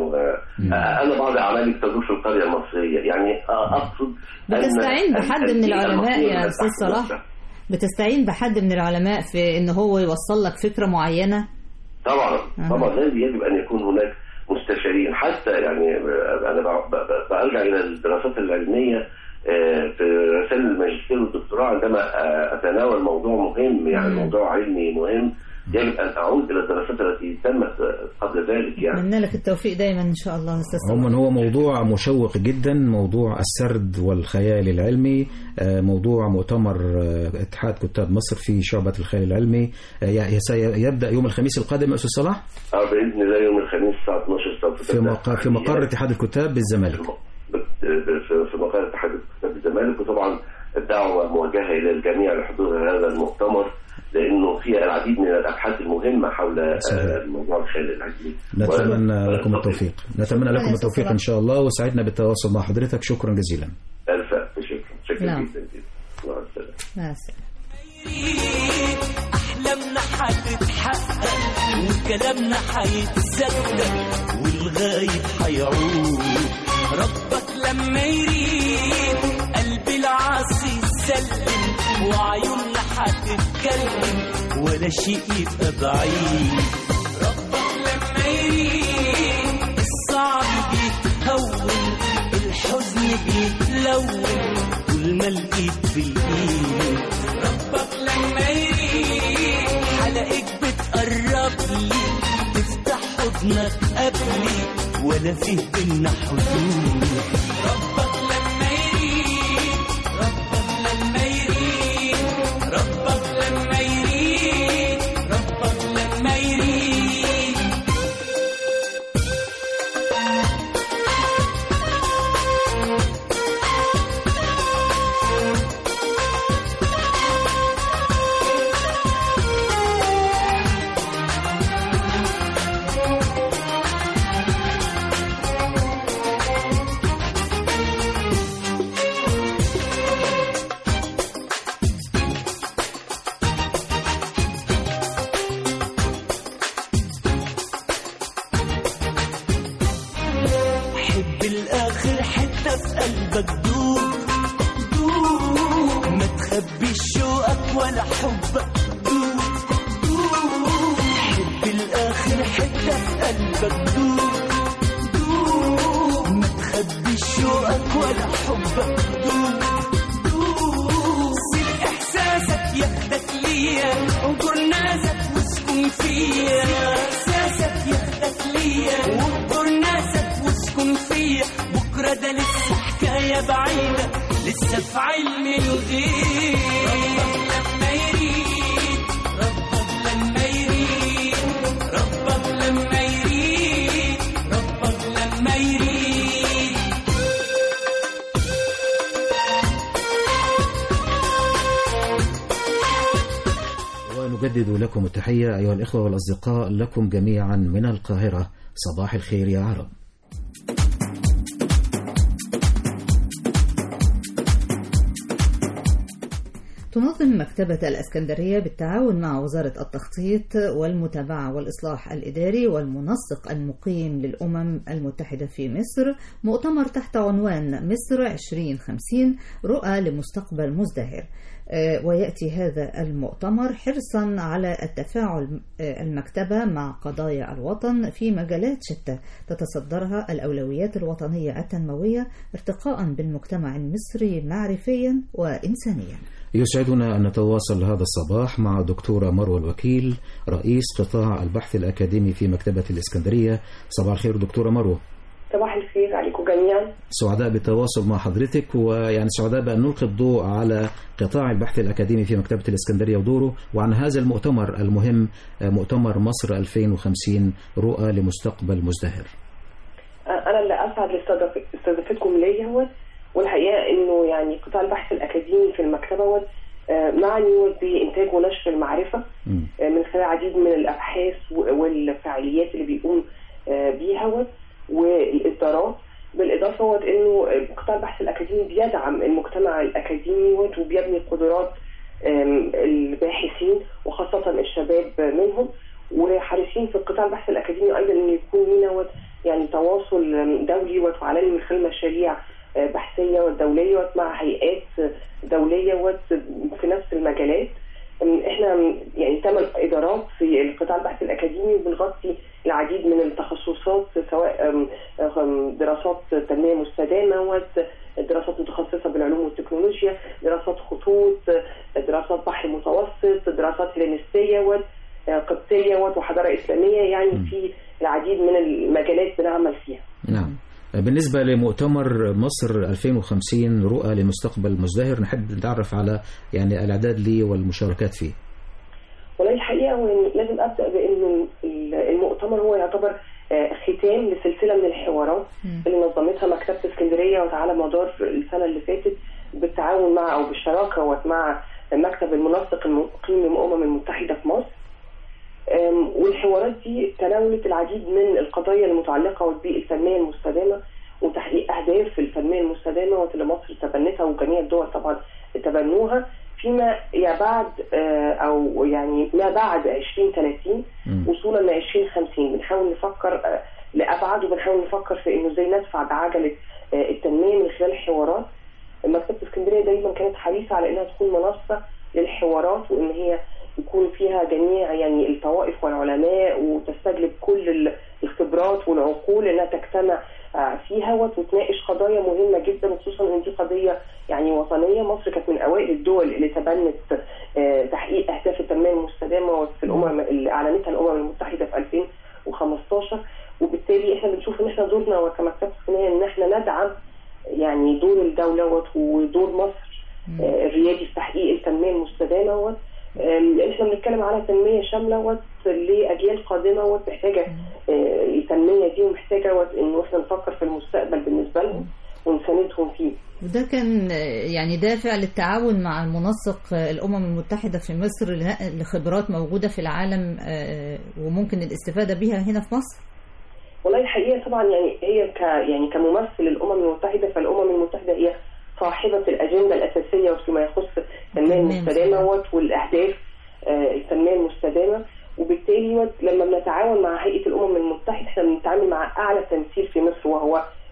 وانا بعض اعمالي بتدور في القريه المصريه يعني اقصد أن بتستعين بحد من البيئة العلماء المصرية يا من استاذ تحت صلاح نفسها. بتستعين بحد من العلماء في ان هو يوصل لك فكره معينه طبعا أها. طبعا لازم يجب ان يكون هناك مستشارين حتى يعني انا ب- ب- برجع الى الدراسات العلميه آه، في رسائل الماجستير والدكتوراه عندما آه، اتناول موضوع مهم يعني موضوع علمي مهم يجب ان اعود الى الدراسات التي تمت قبل ذلك يعني اتمنى لك التوفيق دايما ان شاء الله استاذ صلاح عموما هو موضوع مشوق جدا موضوع السرد والخيال العلمي آه، موضوع مؤتمر آه، اتحاد كتاب مصر في شعبة الخيال العلمي آه، ي- سيبدأ يوم الخميس القادم يا أستاذ صلاح اه باذن الله يوم الخميس الساعه 12 ساعه في, مق... في مقر اتحاد الكتاب بالزمالك في في مقر اتحاد الكتاب الزمالك وطبعا الدعوه موجهه الى الجميع لحضور هذا المؤتمر لانه فيها العديد من الابحاث المهمه حول آه، صحيح. موضوع الخيال العلمي نتمنى و- لكم التوفيق نتمنى لكم التوفيق إن شاء الله وسعدنا بالتواصل مع حضرتك شكرا جزيلا الف الف شكر شكرا نعم. جدا جدا مع السلامه مع السلامه أحلامنا هتتحقق وكلامنا هيتصدق والغايب هيعود ربك لما يريد قلب العاصي يسلم وعيوننا هتتكلم ولا شيء يبقى بعيد ربك لما يريد الصعب بيتهون الحزن بيتلون طول ما الايد في الايد ربك لما يريد حلقك بتقرب لي تفتح حضنك قبلي ولا فيه بينا حدود ربك لما يريد حتة في قلبك دوب دوب ما تخبيش شوقك ولا حبك دوب دوب حب الآخر حتة في قلبك دوب دوب ما تخبيش شوقك ولا حبك دوب دوب سيب إحساسك ياخدك ليا وجر ناسك واسكن فيا إحساسك ياخدك ليا وجر ناسك واسكن فيا بكرة ده لسه حكاية بعيدة لسه في علم الغيب ربك لما يريد ربك لما يريد ربك لما يريد ربك لما يريد ونجدد لكم التحية أيها الإخوة والأصدقاء لكم جميعا من القاهرة صباح الخير يا عرب تنظم مكتبة الأسكندرية بالتعاون مع وزارة التخطيط والمتابعة والإصلاح الإداري والمنسق المقيم للأمم المتحدة في مصر مؤتمر تحت عنوان مصر 2050 رؤى لمستقبل مزدهر آه، ويأتي هذا المؤتمر حرصا على التفاعل آه، المكتبة مع قضايا الوطن في مجالات شتى تتصدرها الأولويات الوطنية التنموية ارتقاء بالمجتمع المصري معرفيا وإنسانيا يسعدنا أن نتواصل هذا الصباح مع دكتورة مروة الوكيل رئيس قطاع البحث الأكاديمي في مكتبة الإسكندرية صباح الخير دكتورة مروة صباح الخير عليكم جميعا سعداء بالتواصل مع حضرتك ويعني سعداء بأن نلقي الضوء على قطاع البحث الأكاديمي في مكتبة الإسكندرية ودوره وعن هذا المؤتمر المهم آه، مؤتمر مصر 2050 رؤى لمستقبل مزدهر انا اللي اسعد لاستضاف- استضافتكم ليا هو والحقيقه انه يعني قطاع البحث الاكاديمي في المكتبه هو آه، معني بانتاج ونشر المعرفه آه، من خلال عديد من الابحاث و- والفعاليات اللي بيقوم آه، بيها هو والاصدارات بالاضافه هو انه آه، قطاع البحث الاكاديمي بيدعم المجتمع الاكاديمي هو وبيبني قدرات آم، الباحثين وخاصه الشباب منهم وحريصين في قطاع البحث الاكاديمي ايضا ان يكون لنا وت- يعني تواصل آم، دولي وعالمي من خلال مشاريع آه، بحثيه ودوليه وت- مع هيئات آه، دوليه وت- في نفس المجالات أم، احنا أم، يعني ثمان ادارات في القطاع البحث الاكاديمي وبنغطي العديد من التخصصات سواء أم، أم، دراسات تنميه مستدامه وت- دراسات متخصصه بالعلوم والتكنولوجيا دراسات خطوط دراسات بحر متوسط دراسات هيلينستيه وت- قبطيه وت- وحضاره اسلاميه يعني في العديد من المجالات بنعمل فيها نعم بالنسبة لمؤتمر مصر 2050 رؤى لمستقبل مزدهر نحب نتعرف على يعني الإعداد ليه والمشاركات فيه والله الحقيقه هو يعني لازم ابدا بانه ال- المؤتمر هو يعتبر آه، ختام لسلسله من الحوارات اللي نظمتها مكتبه اسكندريه وعلى مدار السنه اللي فاتت بالتعاون مع او بالشراكه مع مكتب المنسق المقيم للامم المتحده في مصر آم، والحوارات دي تناولت العديد من القضايا المتعلقه بالتنميه المستدامه وتحقيق اهداف التنميه المستدامه واللي مصر تبنتها وجميع الدول طبعا تبنوها فيما يبعد آه، او يعني ما بعد 2030 وصولا ل 2050 بنحاول نفكر آه، لابعد وبنحاول نفكر في انه ازاي ندفع بعجله آه، التنميه من خلال الحوارات مكتبه اسكندريه دايما كانت حريصه على انها تكون منصه للحوارات وان هي يكون فيها جميع يعني الطوائف والعلماء وتستجلب كل ال- الخبرات والعقول انها تجتمع آه، فيها وتناقش قضايا مهمه جدا وخصوصا ان دي قضيه يعني وطنيه مصر كانت من اوائل الدول اللي تبنت آه، تحقيق اهداف التنميه المستدامه في الامم اللي اعلنتها الامم المتحده في 2015 وبالتالي احنا بنشوف ان احنا دورنا كمكتبه اسكندريه ان احنا ندعم يعني دور الدوله وت- ودور مصر آه، الريادي في تحقيق التنميه المستدامه وت- آم، احنا بنتكلم على تنميه شامله وت لاجيال قادمه وت محتاجه آه، التنميه دي ومحتاجه وت انه احنا نفكر في المستقبل بالنسبه لهم ونساندهم فيه. وده كان آه، يعني دافع للتعاون مع المنسق آه، الأمم المتحدة في مصر لنقل خبرات موجودة في العالم آه، وممكن الاستفادة بها هنا في مصر والله الحقيقه طبعا يعني هي ك يعني كممثل الامم المتحده فالامم المتحده هي صاحبه الاجنده الاساسيه فيما يخص التنميه المستدامه وت- والاهداف آه، التنميه المستدامه وبالتالي وت- لما بنتعاون مع هيئه الامم المتحده احنا بنتعامل مع اعلى تمثيل في مصر وهو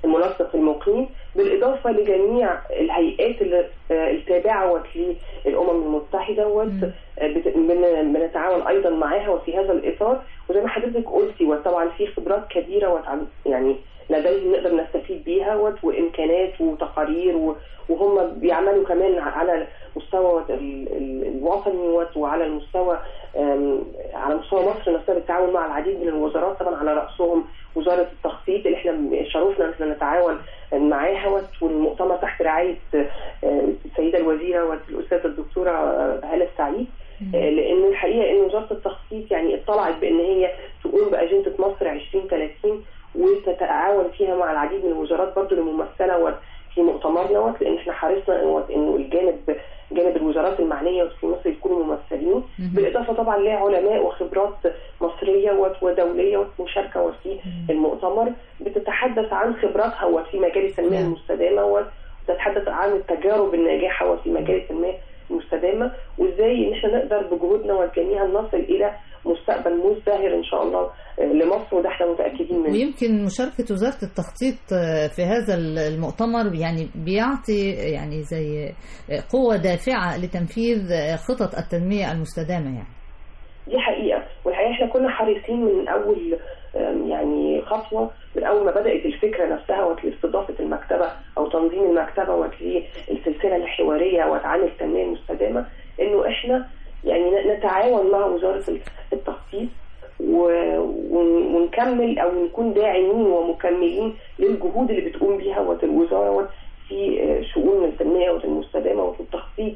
المنسق المقيم بالاضافه لجميع الهيئات اللي آه، التابعه للامم المتحده وت- آه، بت- بن- بنتعاون ايضا معاها وفي هذا الاطار وزي ما حضرتك قلتي وطبعا في خبرات كبيره وتعم- يعني لديهم نقدر نستفيد بيها وت- وامكانات وتقارير و- وهم بيعملوا كمان على مستوى وت- ال- ال- الوطني وت- وعلى المستوى آم، على مستوى مصر نفسها بالتعاون مع العديد من الوزارات طبعا على راسهم وزاره التخطيط اللي احنا شرفنا ان احنا نتعاون معاها وت- والمؤتمر تحت رعايه آه، السيده الوزيره والاستاذه الدكتوره آه، هاله السعيد آه، لان الحقيقه ان وزاره التخطيط يعني اطلعت بان هي تقوم باجنده مصر 2030 وتتعاون فيها مع العديد من الوزارات برضو الممثله وت- في مؤتمرنا وت- لان احنا حرصنا وت- انه الجانب جانب الوزارات المعنيه في مصر يكونوا ممثلين بالاضافه طبعا لعلماء وخبرات مصريه وت- ودوليه ومشاركه وفي المؤتمر بتتحدث عن خبراتها وفي مجال التنميه المستدامه وتتحدث عن التجارب الناجحه وفي مجال التنميه المستدامه وازاي ان احنا نقدر بجهودنا والجميع نصل الى مستقبل مزدهر ان شاء الله آه، لمصر وده احنا متاكدين منه ويمكن مشاركة وزارة التخطيط آه، في هذا المؤتمر يعني بيعطي يعني زي آه، قوة دافعة لتنفيذ آه، خطط التنمية المستدامة يعني دي حقيقة والحقيقة احنا كنا حريصين من أول آم، يعني خطوة من أول ما بدأت الفكرة نفسها ولاستضافة المكتبة أو تنظيم المكتبة وللسلسلة الحوارية وعن التنمية المستدامة إنه احنا يعني ن- نتعاون مع وزارة التخطيط و- ون- ونكمل أو نكون داعمين ومكملين للجهود اللي بتقوم بيها الوزارة في آه، شؤون التنمية والمستدامة وفي التخطيط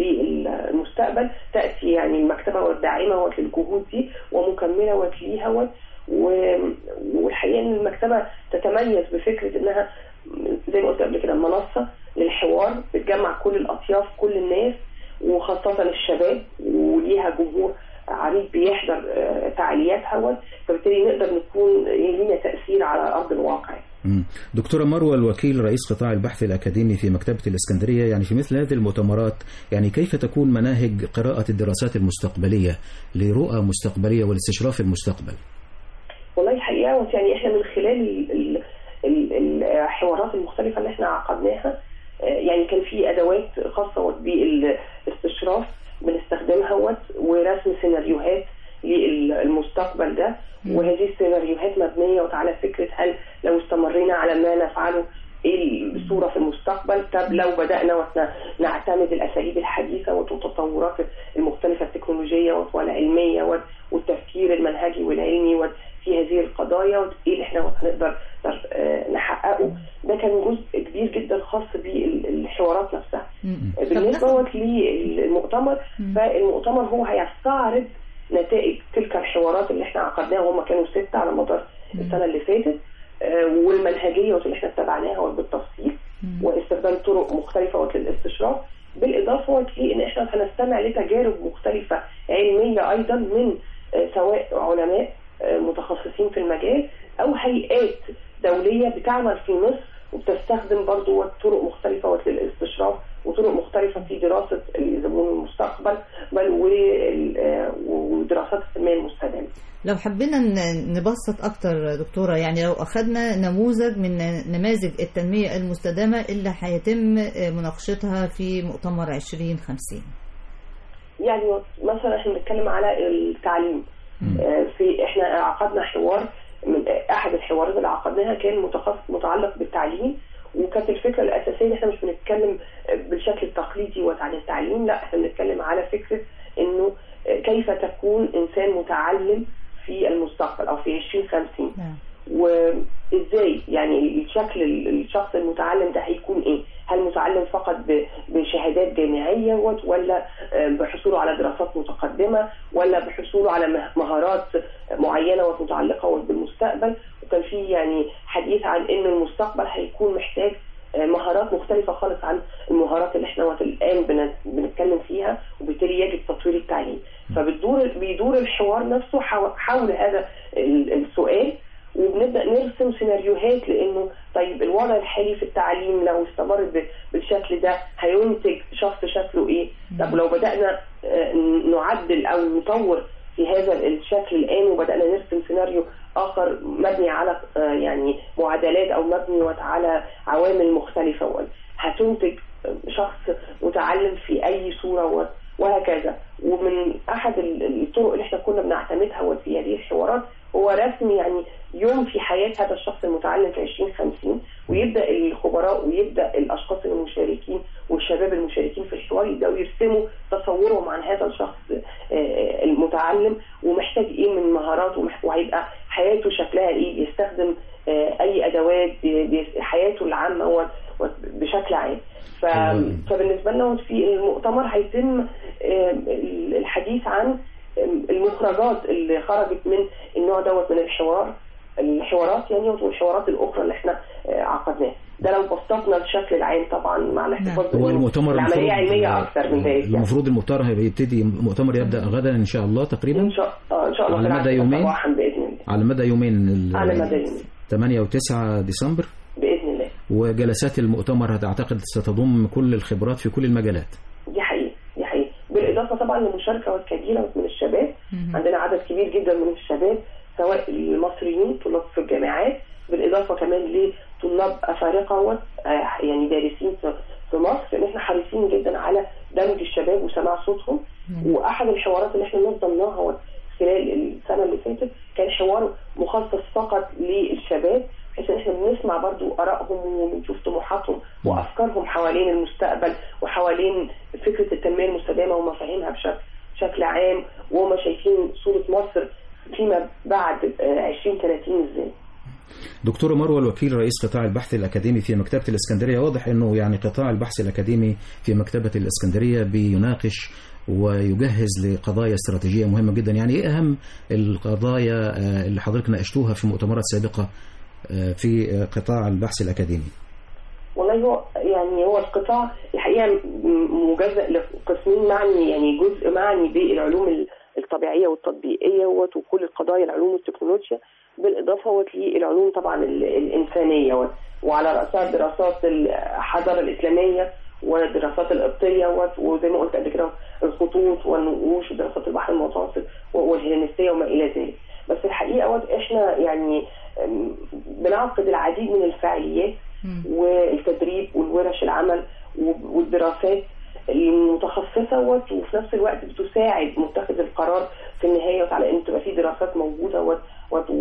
للمستقبل تأتي يعني المكتبة والداعمة للجهود دي ومكملة ليها و- و- والحقيقة إن المكتبة تتميز بفكرة إنها زي ما قلت قبل كده منصة للحوار بتجمع كل الأطياف كل الناس وخاصة الشباب وليها جمهور عريض بيحضر آه، فعالياتها و- فبالتالي نقدر نكون لينا تأثير على أرض الواقع مم. دكتورة مروة الوكيل رئيس قطاع البحث الأكاديمي في مكتبة الإسكندرية يعني في مثل هذه المؤتمرات يعني كيف تكون مناهج قراءة الدراسات المستقبلية لرؤى مستقبلية والاستشراف المستقبل والله الحقيقه يعني احنا من خلال ال- ال- ال- الحوارات المختلفه اللي احنا عقدناها آه، يعني كان في ادوات خاصه بالاستشراف بنستخدمها وت- ورسم سيناريوهات للمستقبل ده وهذه السيناريوهات مبنيه على فكره هل لو استمرينا على ما نفعله ايه الصوره في المستقبل طب لو بدانا وت- نعتمد الاساليب الحديثه والتطورات المختلفه التكنولوجيه والعلميه وت- والتفكير المنهجي والعلمي وت- في هذه القضايا وت- ايه اللي احنا هنقدر نقدر، آه، نحققه ده كان جزء كبير جدا خاص بالحوارات نفسها بالنسبه وت- للمؤتمر فالمؤتمر هو هيستعرض نتائج تلك الحوارات اللي احنا عقدناها وهم كانوا ستة على مدار السنة اللي فاتت آه، والمنهجية اللي احنا اتبعناها بالتفصيل واستخدام طرق مختلفة للاستشراف بالإضافة وكي إن احنا هنستمع لتجارب مختلفة علمية أيضا من آه، سواء علماء آه، متخصصين في المجال أو هيئات دولية بتعمل في مصر وبتستخدم برضو طرق مختلفة للاستشراف وطرق مختلفة في دراسة الزبون المستقبل بل وال- آه، ودراسات التنمية المستدامة لو حبينا ن- نبسط أكتر دكتورة يعني لو أخذنا نموذج من نماذج التنمية المستدامة اللي هيتم آه، مناقشتها في مؤتمر 2050 يعني مثلا احنا بنتكلم على التعليم آه، في احنا عقدنا حوار من احد الحوارات اللي عقدناها كان متخصص متعلق بالتعليم وكانت الفكره الاساسيه ان احنا مش بنتكلم بالشكل التقليدي عن التعليم لا احنا بنتكلم على فكره انه كيف تكون انسان متعلم في المستقبل او في 2050 وازاي يعني الشكل الشخص المتعلم ده هيكون ايه؟ هل متعلم فقط ب- بشهادات جامعيه وت- ولا آه، بحصوله على دراسات متقدمه ولا بحصوله على مه- مهارات معينه ومتعلقه بالمستقبل وكان في يعني حديث عن ان المستقبل هيكون محتاج آه، مهارات مختلفة خالص عن المهارات اللي احنا وقت الآن بن- بنتكلم فيها وبالتالي يجب تطوير التعليم فبتدور بيدور الحوار نفسه حو- حول هذا ال- السؤال وبنبدا نرسم سيناريوهات لانه طيب الوضع الحالي في التعليم لو استمر ب- بالشكل ده هينتج شخص شكله ايه؟ طب لو بدانا آه، نعدل او نطور في في هذا الشكل الان وبدانا نرسم سيناريو اخر مبني على آه، يعني معادلات او مبني على عوامل مختلفه و- هتنتج شخص متعلم في اي صوره و- وهكذا ومن احد ال- الطرق اللي احنا كنا بنعتمدها في هذه الحوارات هو رسم يعني يوم في حياه هذا الشخص المتعلم في 2050 ويبدا الخبراء ويبدا الاشخاص المشاركين والشباب المشاركين في الحوار يبداوا يرسموا تصورهم عن هذا الشخص آه، المتعلم ومحتاج ايه من مهارات ومح- وهيبقى حياته شكلها ايه بيستخدم آه، اي ادوات بي- بي- حياته العامه هو هو بشكل عام ف... فبالنسبه لنا في المؤتمر هيتم آه، الحديث عن المخرجات اللي خرجت من النوع دوت من الحوار الحوارات يعني والحوارات الاخرى اللي احنا آه، عقدناها ده لو بسطنا الشكل العام طبعا مع الاحتفاظ هو بإنه المؤتمر العمليه المفروض- علميه اكثر من ذلك يعني. المفروض المؤتمر هيبتدي المؤتمر يبدا غدا ان شاء الله تقريبا ان شاء آه، ان شاء الله على في مدى العاشرة يومين؟ صباحا باذن الله على مدى يومين ال- على مدى يومين 8 و9 ديسمبر باذن الله وجلسات المؤتمر هتعتقد ستضم كل الخبرات في كل المجالات دي حقيقة دي حقيقة بالإضافة طبعا لمشاركة كبيرة من الشباب عندنا عدد كبير جدا من الشباب سواء المصريين طلاب في الجامعات بالإضافة كمان لطلاب أفارقة و- آه، يعني دارسين في في مصر لأن احنا حريصين جدا على دمج الشباب وسماع صوتهم وأحد الحوارات اللي احنا نظمناها خلال السنة اللي فاتت كان حوار مخصص فقط للشباب بحيث ان احنا بنسمع برضو ارائهم وبنشوف طموحاتهم وافكارهم حوالين المستقبل وحوالين فكره التنميه المستدامه ومفاهيمها بشكل بشكل عام وهم شايفين صوره مصر فيما بعد آه، 2030 ازاي دكتورة مروة الوكيل رئيس قطاع البحث الأكاديمي في مكتبة الإسكندرية واضح أنه يعني قطاع البحث الأكاديمي في مكتبة الإسكندرية بيناقش ويجهز لقضايا استراتيجية مهمة جدا يعني إيه أهم القضايا آه، اللي حضرتك ناقشتوها في مؤتمرات سابقة آه، في آه، قطاع البحث الأكاديمي والله هو يعني هو القطاع الحقيقه م- مجزأ لقسمين معني يعني جزء معني بالعلوم ال- الطبيعيه والتطبيقيه وت- وكل القضايا العلوم والتكنولوجيا بالاضافه وت- للعلوم طبعا ال- الانسانيه وت- وعلى راسها دراسات الحضاره الاسلاميه والدراسات القبطيه وت- وزي ما قلت قبل كده الخطوط والنقوش ودراسات البحر المتوسط و- والهيلينستيه وما الى ذلك بس الحقيقه وت- احنا يعني أم، بنعقد العديد من الفعاليات والتدريب والورش العمل و- والدراسات المتخصصه وت- وفي نفس الوقت بتساعد متخذ القرار في النهايه وت- على ان تبقى في دراسات موجوده وت- وت-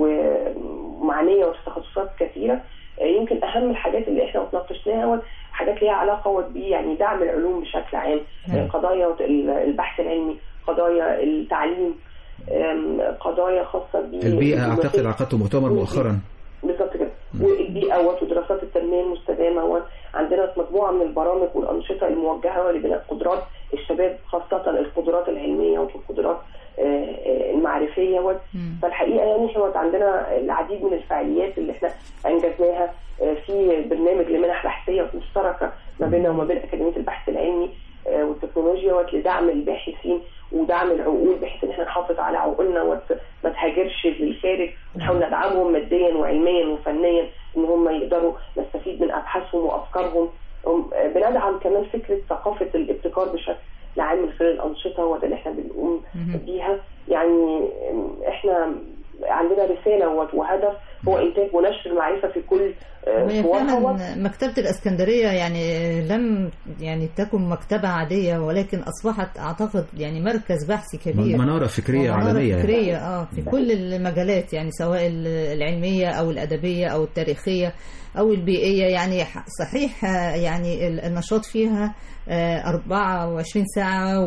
ومعنيه وفي تخصصات كثيره آه، يمكن اهم الحاجات اللي احنا اتناقشناها وت- حاجات ليها علاقه وت- ب يعني دعم العلوم بشكل عام آه، قضايا وت- ال- البحث العلمي قضايا التعليم آم، قضايا خاصه ب البيئة أعتقد عقدت مؤتمر مؤخرا بالظبط كده والبيئه وت- ودراسات التنميه المستدامه وعندنا مجموعه من البرامج والانشطه الموجهه لبناء قدرات الشباب خاصه القدرات العلميه والقدرات آه، آه، المعرفيه وت- فالحقيقه يعني هو عندنا العديد من الفعاليات اللي احنا انجزناها آه، في برنامج لمنح بحثيه مشتركه ما بيننا وما بين اكاديميه البحث العلمي آه، والتكنولوجيا وت- لدعم الباحثين ودعم العقول بحيث ان احنا نحافظ على عقولنا وت- ما تهاجرش للخارج ونحاول ندعمهم ماديا وعلميا وفنيا ان هم يقدروا نستفيد من ابحاثهم وافكارهم هم- آه، بندعم كمان فكره ثقافه الابتكار بشكل عام من خلال الانشطه وده اللي احنا بنقوم بيها يعني آم، احنا عندنا رساله وت- وهدف هو انتاج ونشر المعرفه في كل آه، وهي صورها وت- فعلا مكتبة الإسكندرية يعني لم يعني تكن مكتبة عادية ولكن أصبحت أعتقد يعني مركز بحثي كبير منارة فكرية ومنارة عالمية يعني. فكرية اه في كل المجالات يعني سواء العلمية أو الأدبية أو التاريخية أو البيئية يعني ح- صحيح آه، يعني ال- النشاط فيها آه، 24 ساعة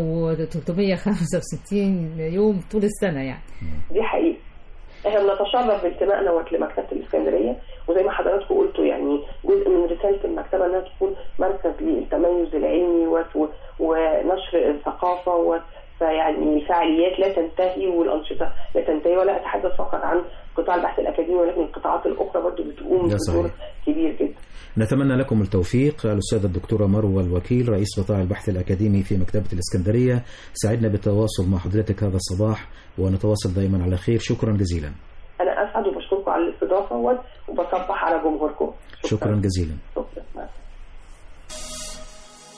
و365 يوم طول السنة يعني دي حقيقة احنا بنتشرف بانتمائنا وت- لمكتبة الاسكندرية وزي ما حضراتكم قلتوا يعني جزء من رسالة المكتبة انها تكون مركز للتميز العلمي وت- و- ونشر الثقافة و- فيعني الفعاليات لا تنتهي والأنشطة لا تنتهي ولا أتحدث فقط عن قطاع البحث الأكاديمي ولكن القطاعات الأخرى برضو بتقوم ده بدور صحيح. كبير جدا نتمنى لكم التوفيق الأستاذة الدكتورة مروة الوكيل رئيس قطاع البحث الأكاديمي في مكتبة الإسكندرية سعدنا بالتواصل مع حضرتك هذا الصباح ونتواصل دائما على خير شكرا جزيلا أنا أسعد وبشكركم على الاستضافة وت- وبصبح على جمهوركم شكرا جزيلا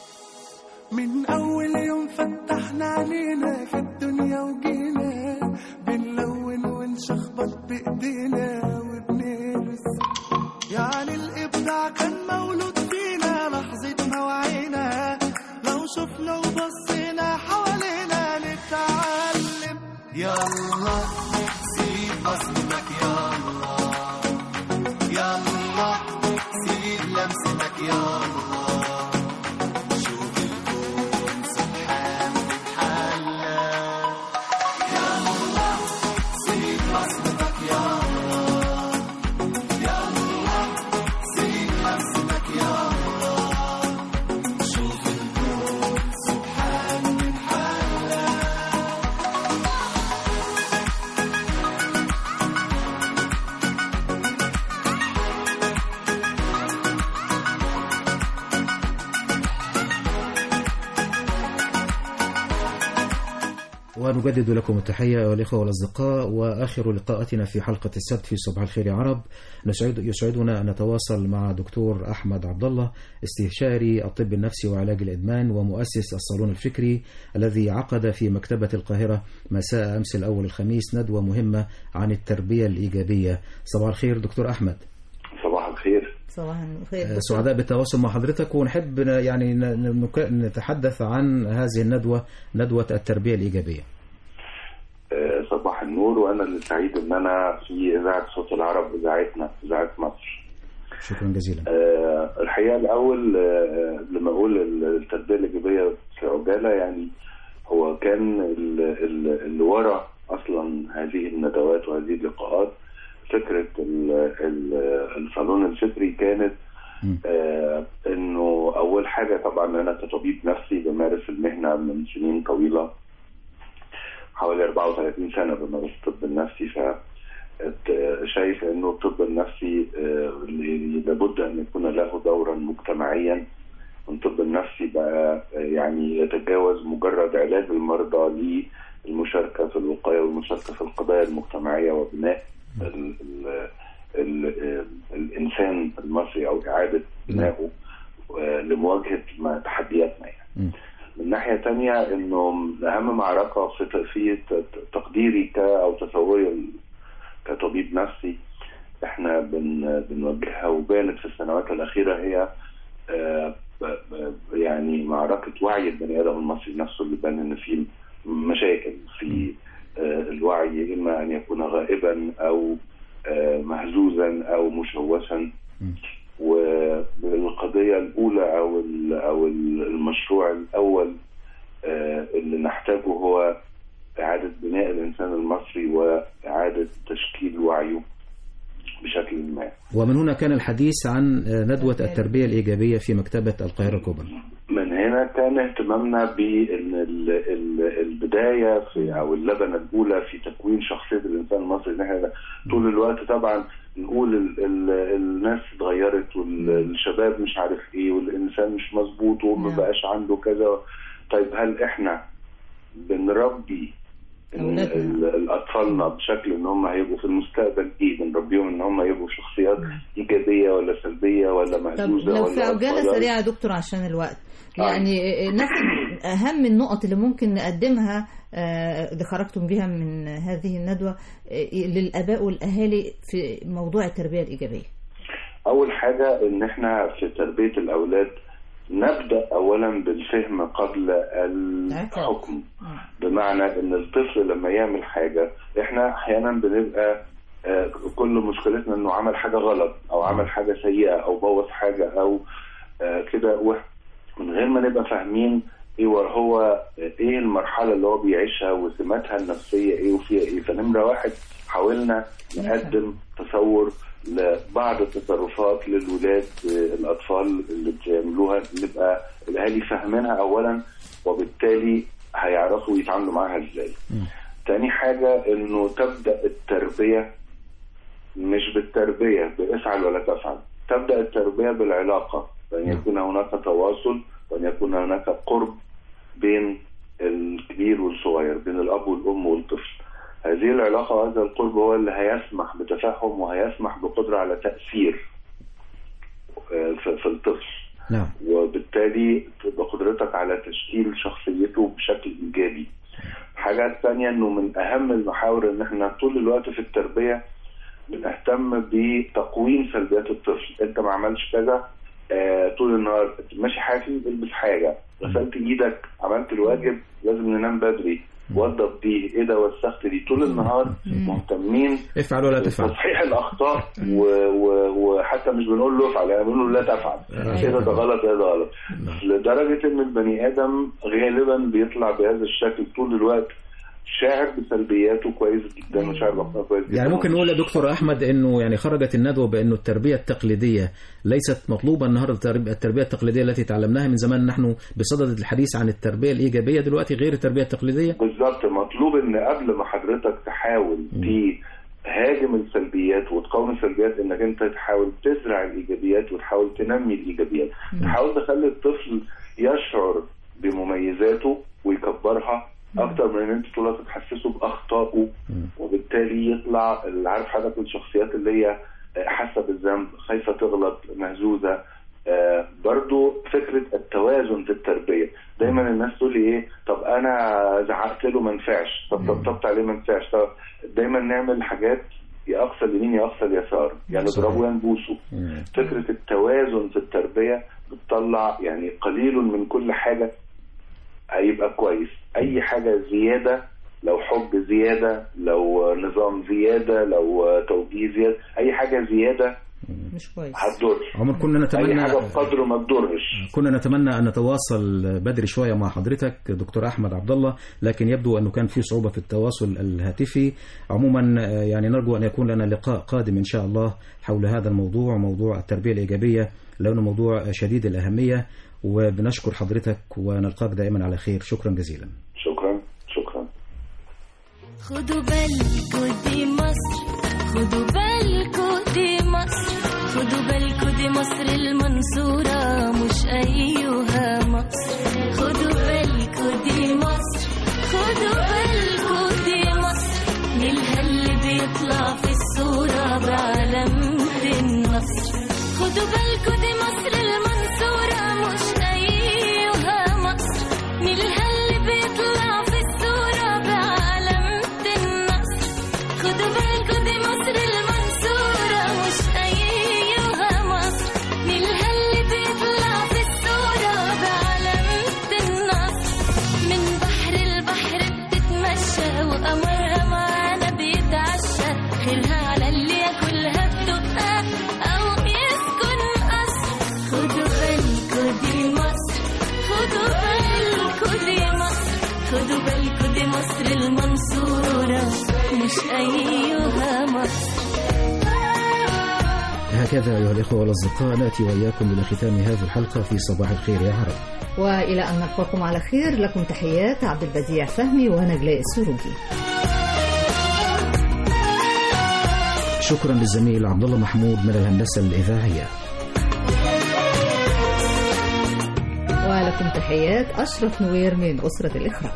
من أول يوم فتحنا علينا في الدنيا وجينا بنلون ونشخبط بايدينا وبنرسم يعني الابداع كان مولود فينا لحظة ما وعينا لو شفنا وبصينا حوالينا نتعلم يلا سيب بصمتك يلا يلا سيب لمستك يلا شوف الكون سبحان بتحلى يلا سيب بصمتك يلا يلا سيب لمستك يلا شوف الكون سبحان بتحلى ونجدد لكم التحية أيها الإخوة والأصدقاء وآخر لقاءاتنا في حلقة السبت في صباح الخير يا عرب نسعد يسعدنا أن نتواصل مع دكتور أحمد عبد الله استشاري الطب النفسي وعلاج الإدمان ومؤسس الصالون الفكري الذي عقد في مكتبة القاهرة مساء أمس الأول الخميس ندوة مهمة عن التربية الإيجابية صباح الخير دكتور أحمد صباح الخير صباح الخير آه، سعداء بالتواصل مع حضرتك ونحب ن- يعني ن- نك- نتحدث عن هذه الندوة ندوة التربية الإيجابية آه، صباح النور وانا اللي سعيد ان انا في اذاعه صوت العرب اذاعتنا اذاعه مصر شكرا جزيلا آه، الحقيقه الاول آه، قبل ما اقول التربيه الايجابيه في عجاله يعني هو كان ال- ال- اللي ورا اصلا هذه الندوات وهذه اللقاءات فكره ال- ال- الصالون الفكري كانت آه انه اول حاجه طبعا انا كطبيب نفسي بمارس المهنه من سنين طويله حوالي 34 سنه بمارس الطب النفسي ف ات- شايف انه الطب النفسي آه، اللي لابد ان يكون له دورا مجتمعيا الطب النفسي بقى آه، يعني يتجاوز مجرد علاج المرضى للمشاركه في الوقايه والمشاركه في القضايا المجتمعيه وبناء ال ال ال ال الانسان المصري او اعاده بنائه آه، لمواجهه ما- تحدياتنا يعني. من ناحيه تانية انه اهم معركه في في ت- تقديري ك او تصوري ال- كطبيب نفسي احنا بن بنواجهها وبانت في السنوات الاخيره هي آه، ب- ب- يعني معركه وعي البني ادم المصري نفسه اللي بان ان في مشاكل في آه، الوعي اما ان يكون غائبا او آه، مهزوزا او مشوشا والقضيه الاولى او ال- او ال- المشروع الاول آه، اللي نحتاجه هو اعاده بناء الانسان المصري واعاده تشكيل وعيه بشكل ما ومن هنا كان الحديث عن آه، ندوة التربية الإيجابية في مكتبة القاهرة الكبرى من هنا كان اهتمامنا بان ال- ال- البدايه في او اللبنه الاولى في تكوين شخصيه الانسان المصري ان احنا طول الوقت طبعا نقول ال ال الناس اتغيرت والشباب مش عارف ايه والانسان مش مظبوط وما بقاش عنده كذا طيب هل احنا بنربي إن أولادنا. ال- الاطفالنا بشكل ان هم هيبقوا في المستقبل ايه بنربيهم ان هم يبقوا شخصيات ايجابيه ولا سلبيه ولا طب مهزوزه لو ولا في عجالة ولا- سريعة يا دكتور عشان الوقت يعني ناخد أهم النقط اللي ممكن نقدمها آه، اللي خرجتم بها من هذه الندوة آه، للآباء والأهالي في موضوع التربية الإيجابية اول حاجه ان احنا في تربيه الاولاد نبدا اولا بالفهم قبل الحكم بمعنى ان الطفل لما يعمل حاجه احنا احيانا بنبقى آه، كل مشكلتنا انه عمل حاجه غلط او عمل حاجه سيئه او بوظ حاجه او آه، كده وح- من غير ما نبقى فاهمين ايه هو ايه المرحله اللي هو بيعيشها وسماتها النفسيه ايه وفيها ايه فنمره واحد حاولنا نقدم تصور لبعض التصرفات للولاد آه، الاطفال اللي بيعملوها نبقى الاهالي فاهمينها اولا وبالتالي هيعرفوا يتعاملوا معاها ازاي تاني حاجة انه تبدأ التربية مش بالتربية بافعل ولا تفعل تبدأ التربية بالعلاقة بأن يكون هناك تواصل وأن يكون هناك قرب بين الكبير والصغير بين الأب والأم والطفل هذه العلاقة وهذا القرب هو اللي هيسمح بتفهم وهيسمح بقدرة على تأثير آه، في في الطفل نعم وبالتالي تبقى قدرتك على تشكيل شخصيته بشكل ايجابي حاجات تانية انه من اهم المحاور ان احنا طول الوقت في التربية بنهتم بتقويم سلبيات الطفل انت ما عملش كذا آه طول النهار ماشي حافي البس حاجة غسلت ايدك عملت الواجب لازم ننام بدري وضب دي ايه ده وسخت دي طول النهار مهتمين افعل ولا تفعل تصحيح الاخطاء و... و... وحتى مش بنقول له افعل يعني بنقول له لا تفعل كده ده غلط ده ده غلط لدرجه ان البني ادم غالبا بيطلع بهذا الشكل طول الوقت شاعر بسلبياته كويس جدا وشاعر بأخطائه كويس جدا يعني ممكن نقول يا دكتور احمد انه يعني خرجت الندوه بانه التربيه التقليديه ليست مطلوبه النهارده التربيه التربية التقليديه التي تعلمناها من زمان نحن بصدد الحديث عن التربيه الايجابيه دلوقتي غير التربيه التقليديه بالظبط مطلوب ان قبل ما حضرتك تحاول تهاجم السلبيات وتقاوم السلبيات انك انت تحاول تزرع الايجابيات وتحاول تنمي الايجابيات تحاول تخلي الطفل يشعر بمميزاته ويكبرها اكتر من ان انت طول الوقت تحسسه باخطائه وبالتالي يطلع اللي عارف حضرتك الشخصيات اللي هي حاسه بالذنب خايفه تغلط مهزوزه آه برضو فكرة التوازن في التربية دايما الناس تقول لي ايه طب انا زعقت له ما نفعش طب طبطبت عليه ما نفعش طب دايما نعمل حاجات يا اقصى اليمين يا اقصى اليسار يعني صحيح. اضربه يا نبوسه فكرة التوازن في التربية بتطلع يعني قليل من كل حاجة هيبقى كويس اي حاجة زيادة لو حب زيادة لو نظام زيادة لو توجيه زيادة اي حاجة زيادة مش كويس هتضر عمر كنا اي نتمنى حاجة بقدر ما تضرش كنا نتمنى ان نتواصل بدري شويه مع حضرتك دكتور احمد عبد الله لكن يبدو انه كان في صعوبه في التواصل الهاتفي عموما آه، يعني نرجو ان يكون لنا لقاء قادم ان شاء الله حول هذا الموضوع موضوع التربيه الايجابيه لانه موضوع شديد الاهميه وبنشكر حضرتك ونلقاك دائما على خير شكرا جزيلا شكرا شكرا خدوا بالكوا دي مصر خدوا بالكوا دي مصر خدوا بالكوا دي مصر المنصورة مش أيها مصر خدوا بالكوا دي مصر خدوا بالكوا دي مصر نيلها اللي بيطلع في الصورة بعلامة النصر خدوا بالكوا دي مصر المنصورة مش أيها مصر نيلها اللي بيطلع في الصورة بعلامة النصر خدوا بالكوا دي مصر المنصورة مش أيها مصر نيلها اللي بيطلع في الصورة بعلامة النصر من بحر البحر بتتمشى وقمرها معانا بيتعشى خيرها على اللي ياكلها بدقها أو يسكن قصر خدوا بالكوا دي مصر خدوا بالكوا دي مصر خدوا بالكوا دي مصر المنصورة مش أيها مصر هكذا ايها الاخوه والاصدقاء ناتي واياكم الى ختام هذه الحلقه في صباح الخير يا عرب والى ان نلقاكم على خير لكم تحيات عبد البديع فهمي ونجلاء السروجي شكرا للزميل عبد الله محمود من الهندسه الاذاعيه ولكم تحيات اشرف نوير من اسره الاخراج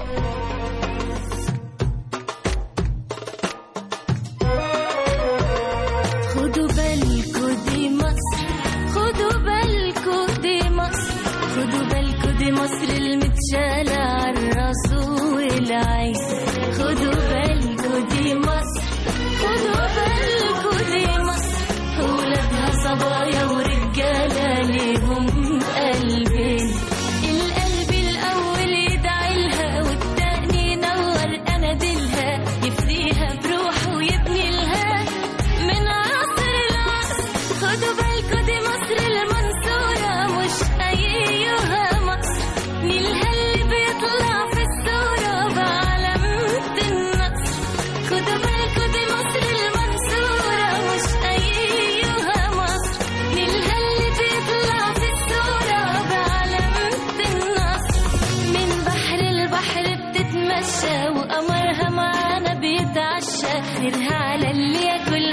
خدوا بالكوا دي مصر خدوا بالكوا دي مصر خدوا بالكوا دي مصر المتشالة عالراس والعين خدوا بالكوا دي مصر خدوا بالكوا دي مصر ولادها صبايا ورجالة ليهم قلبين القلب الأول يدعي لها والتاني ينور أناديلها يفديها بروحه ويبني لها من عصر العصر خدوا بالكوا دي مصر المنصورة مش أيها مصر نيلها اللي بيطلع في الصورة بعلامة النصر خدوا بالكوا دي مصر المنصورة مش أيها مصر نيلها اللي بيطلع في الصورة بعلامة النصر من بحر البحر بتتمشى وقمرها معانا بيتعشى خيرها على اللي ياكل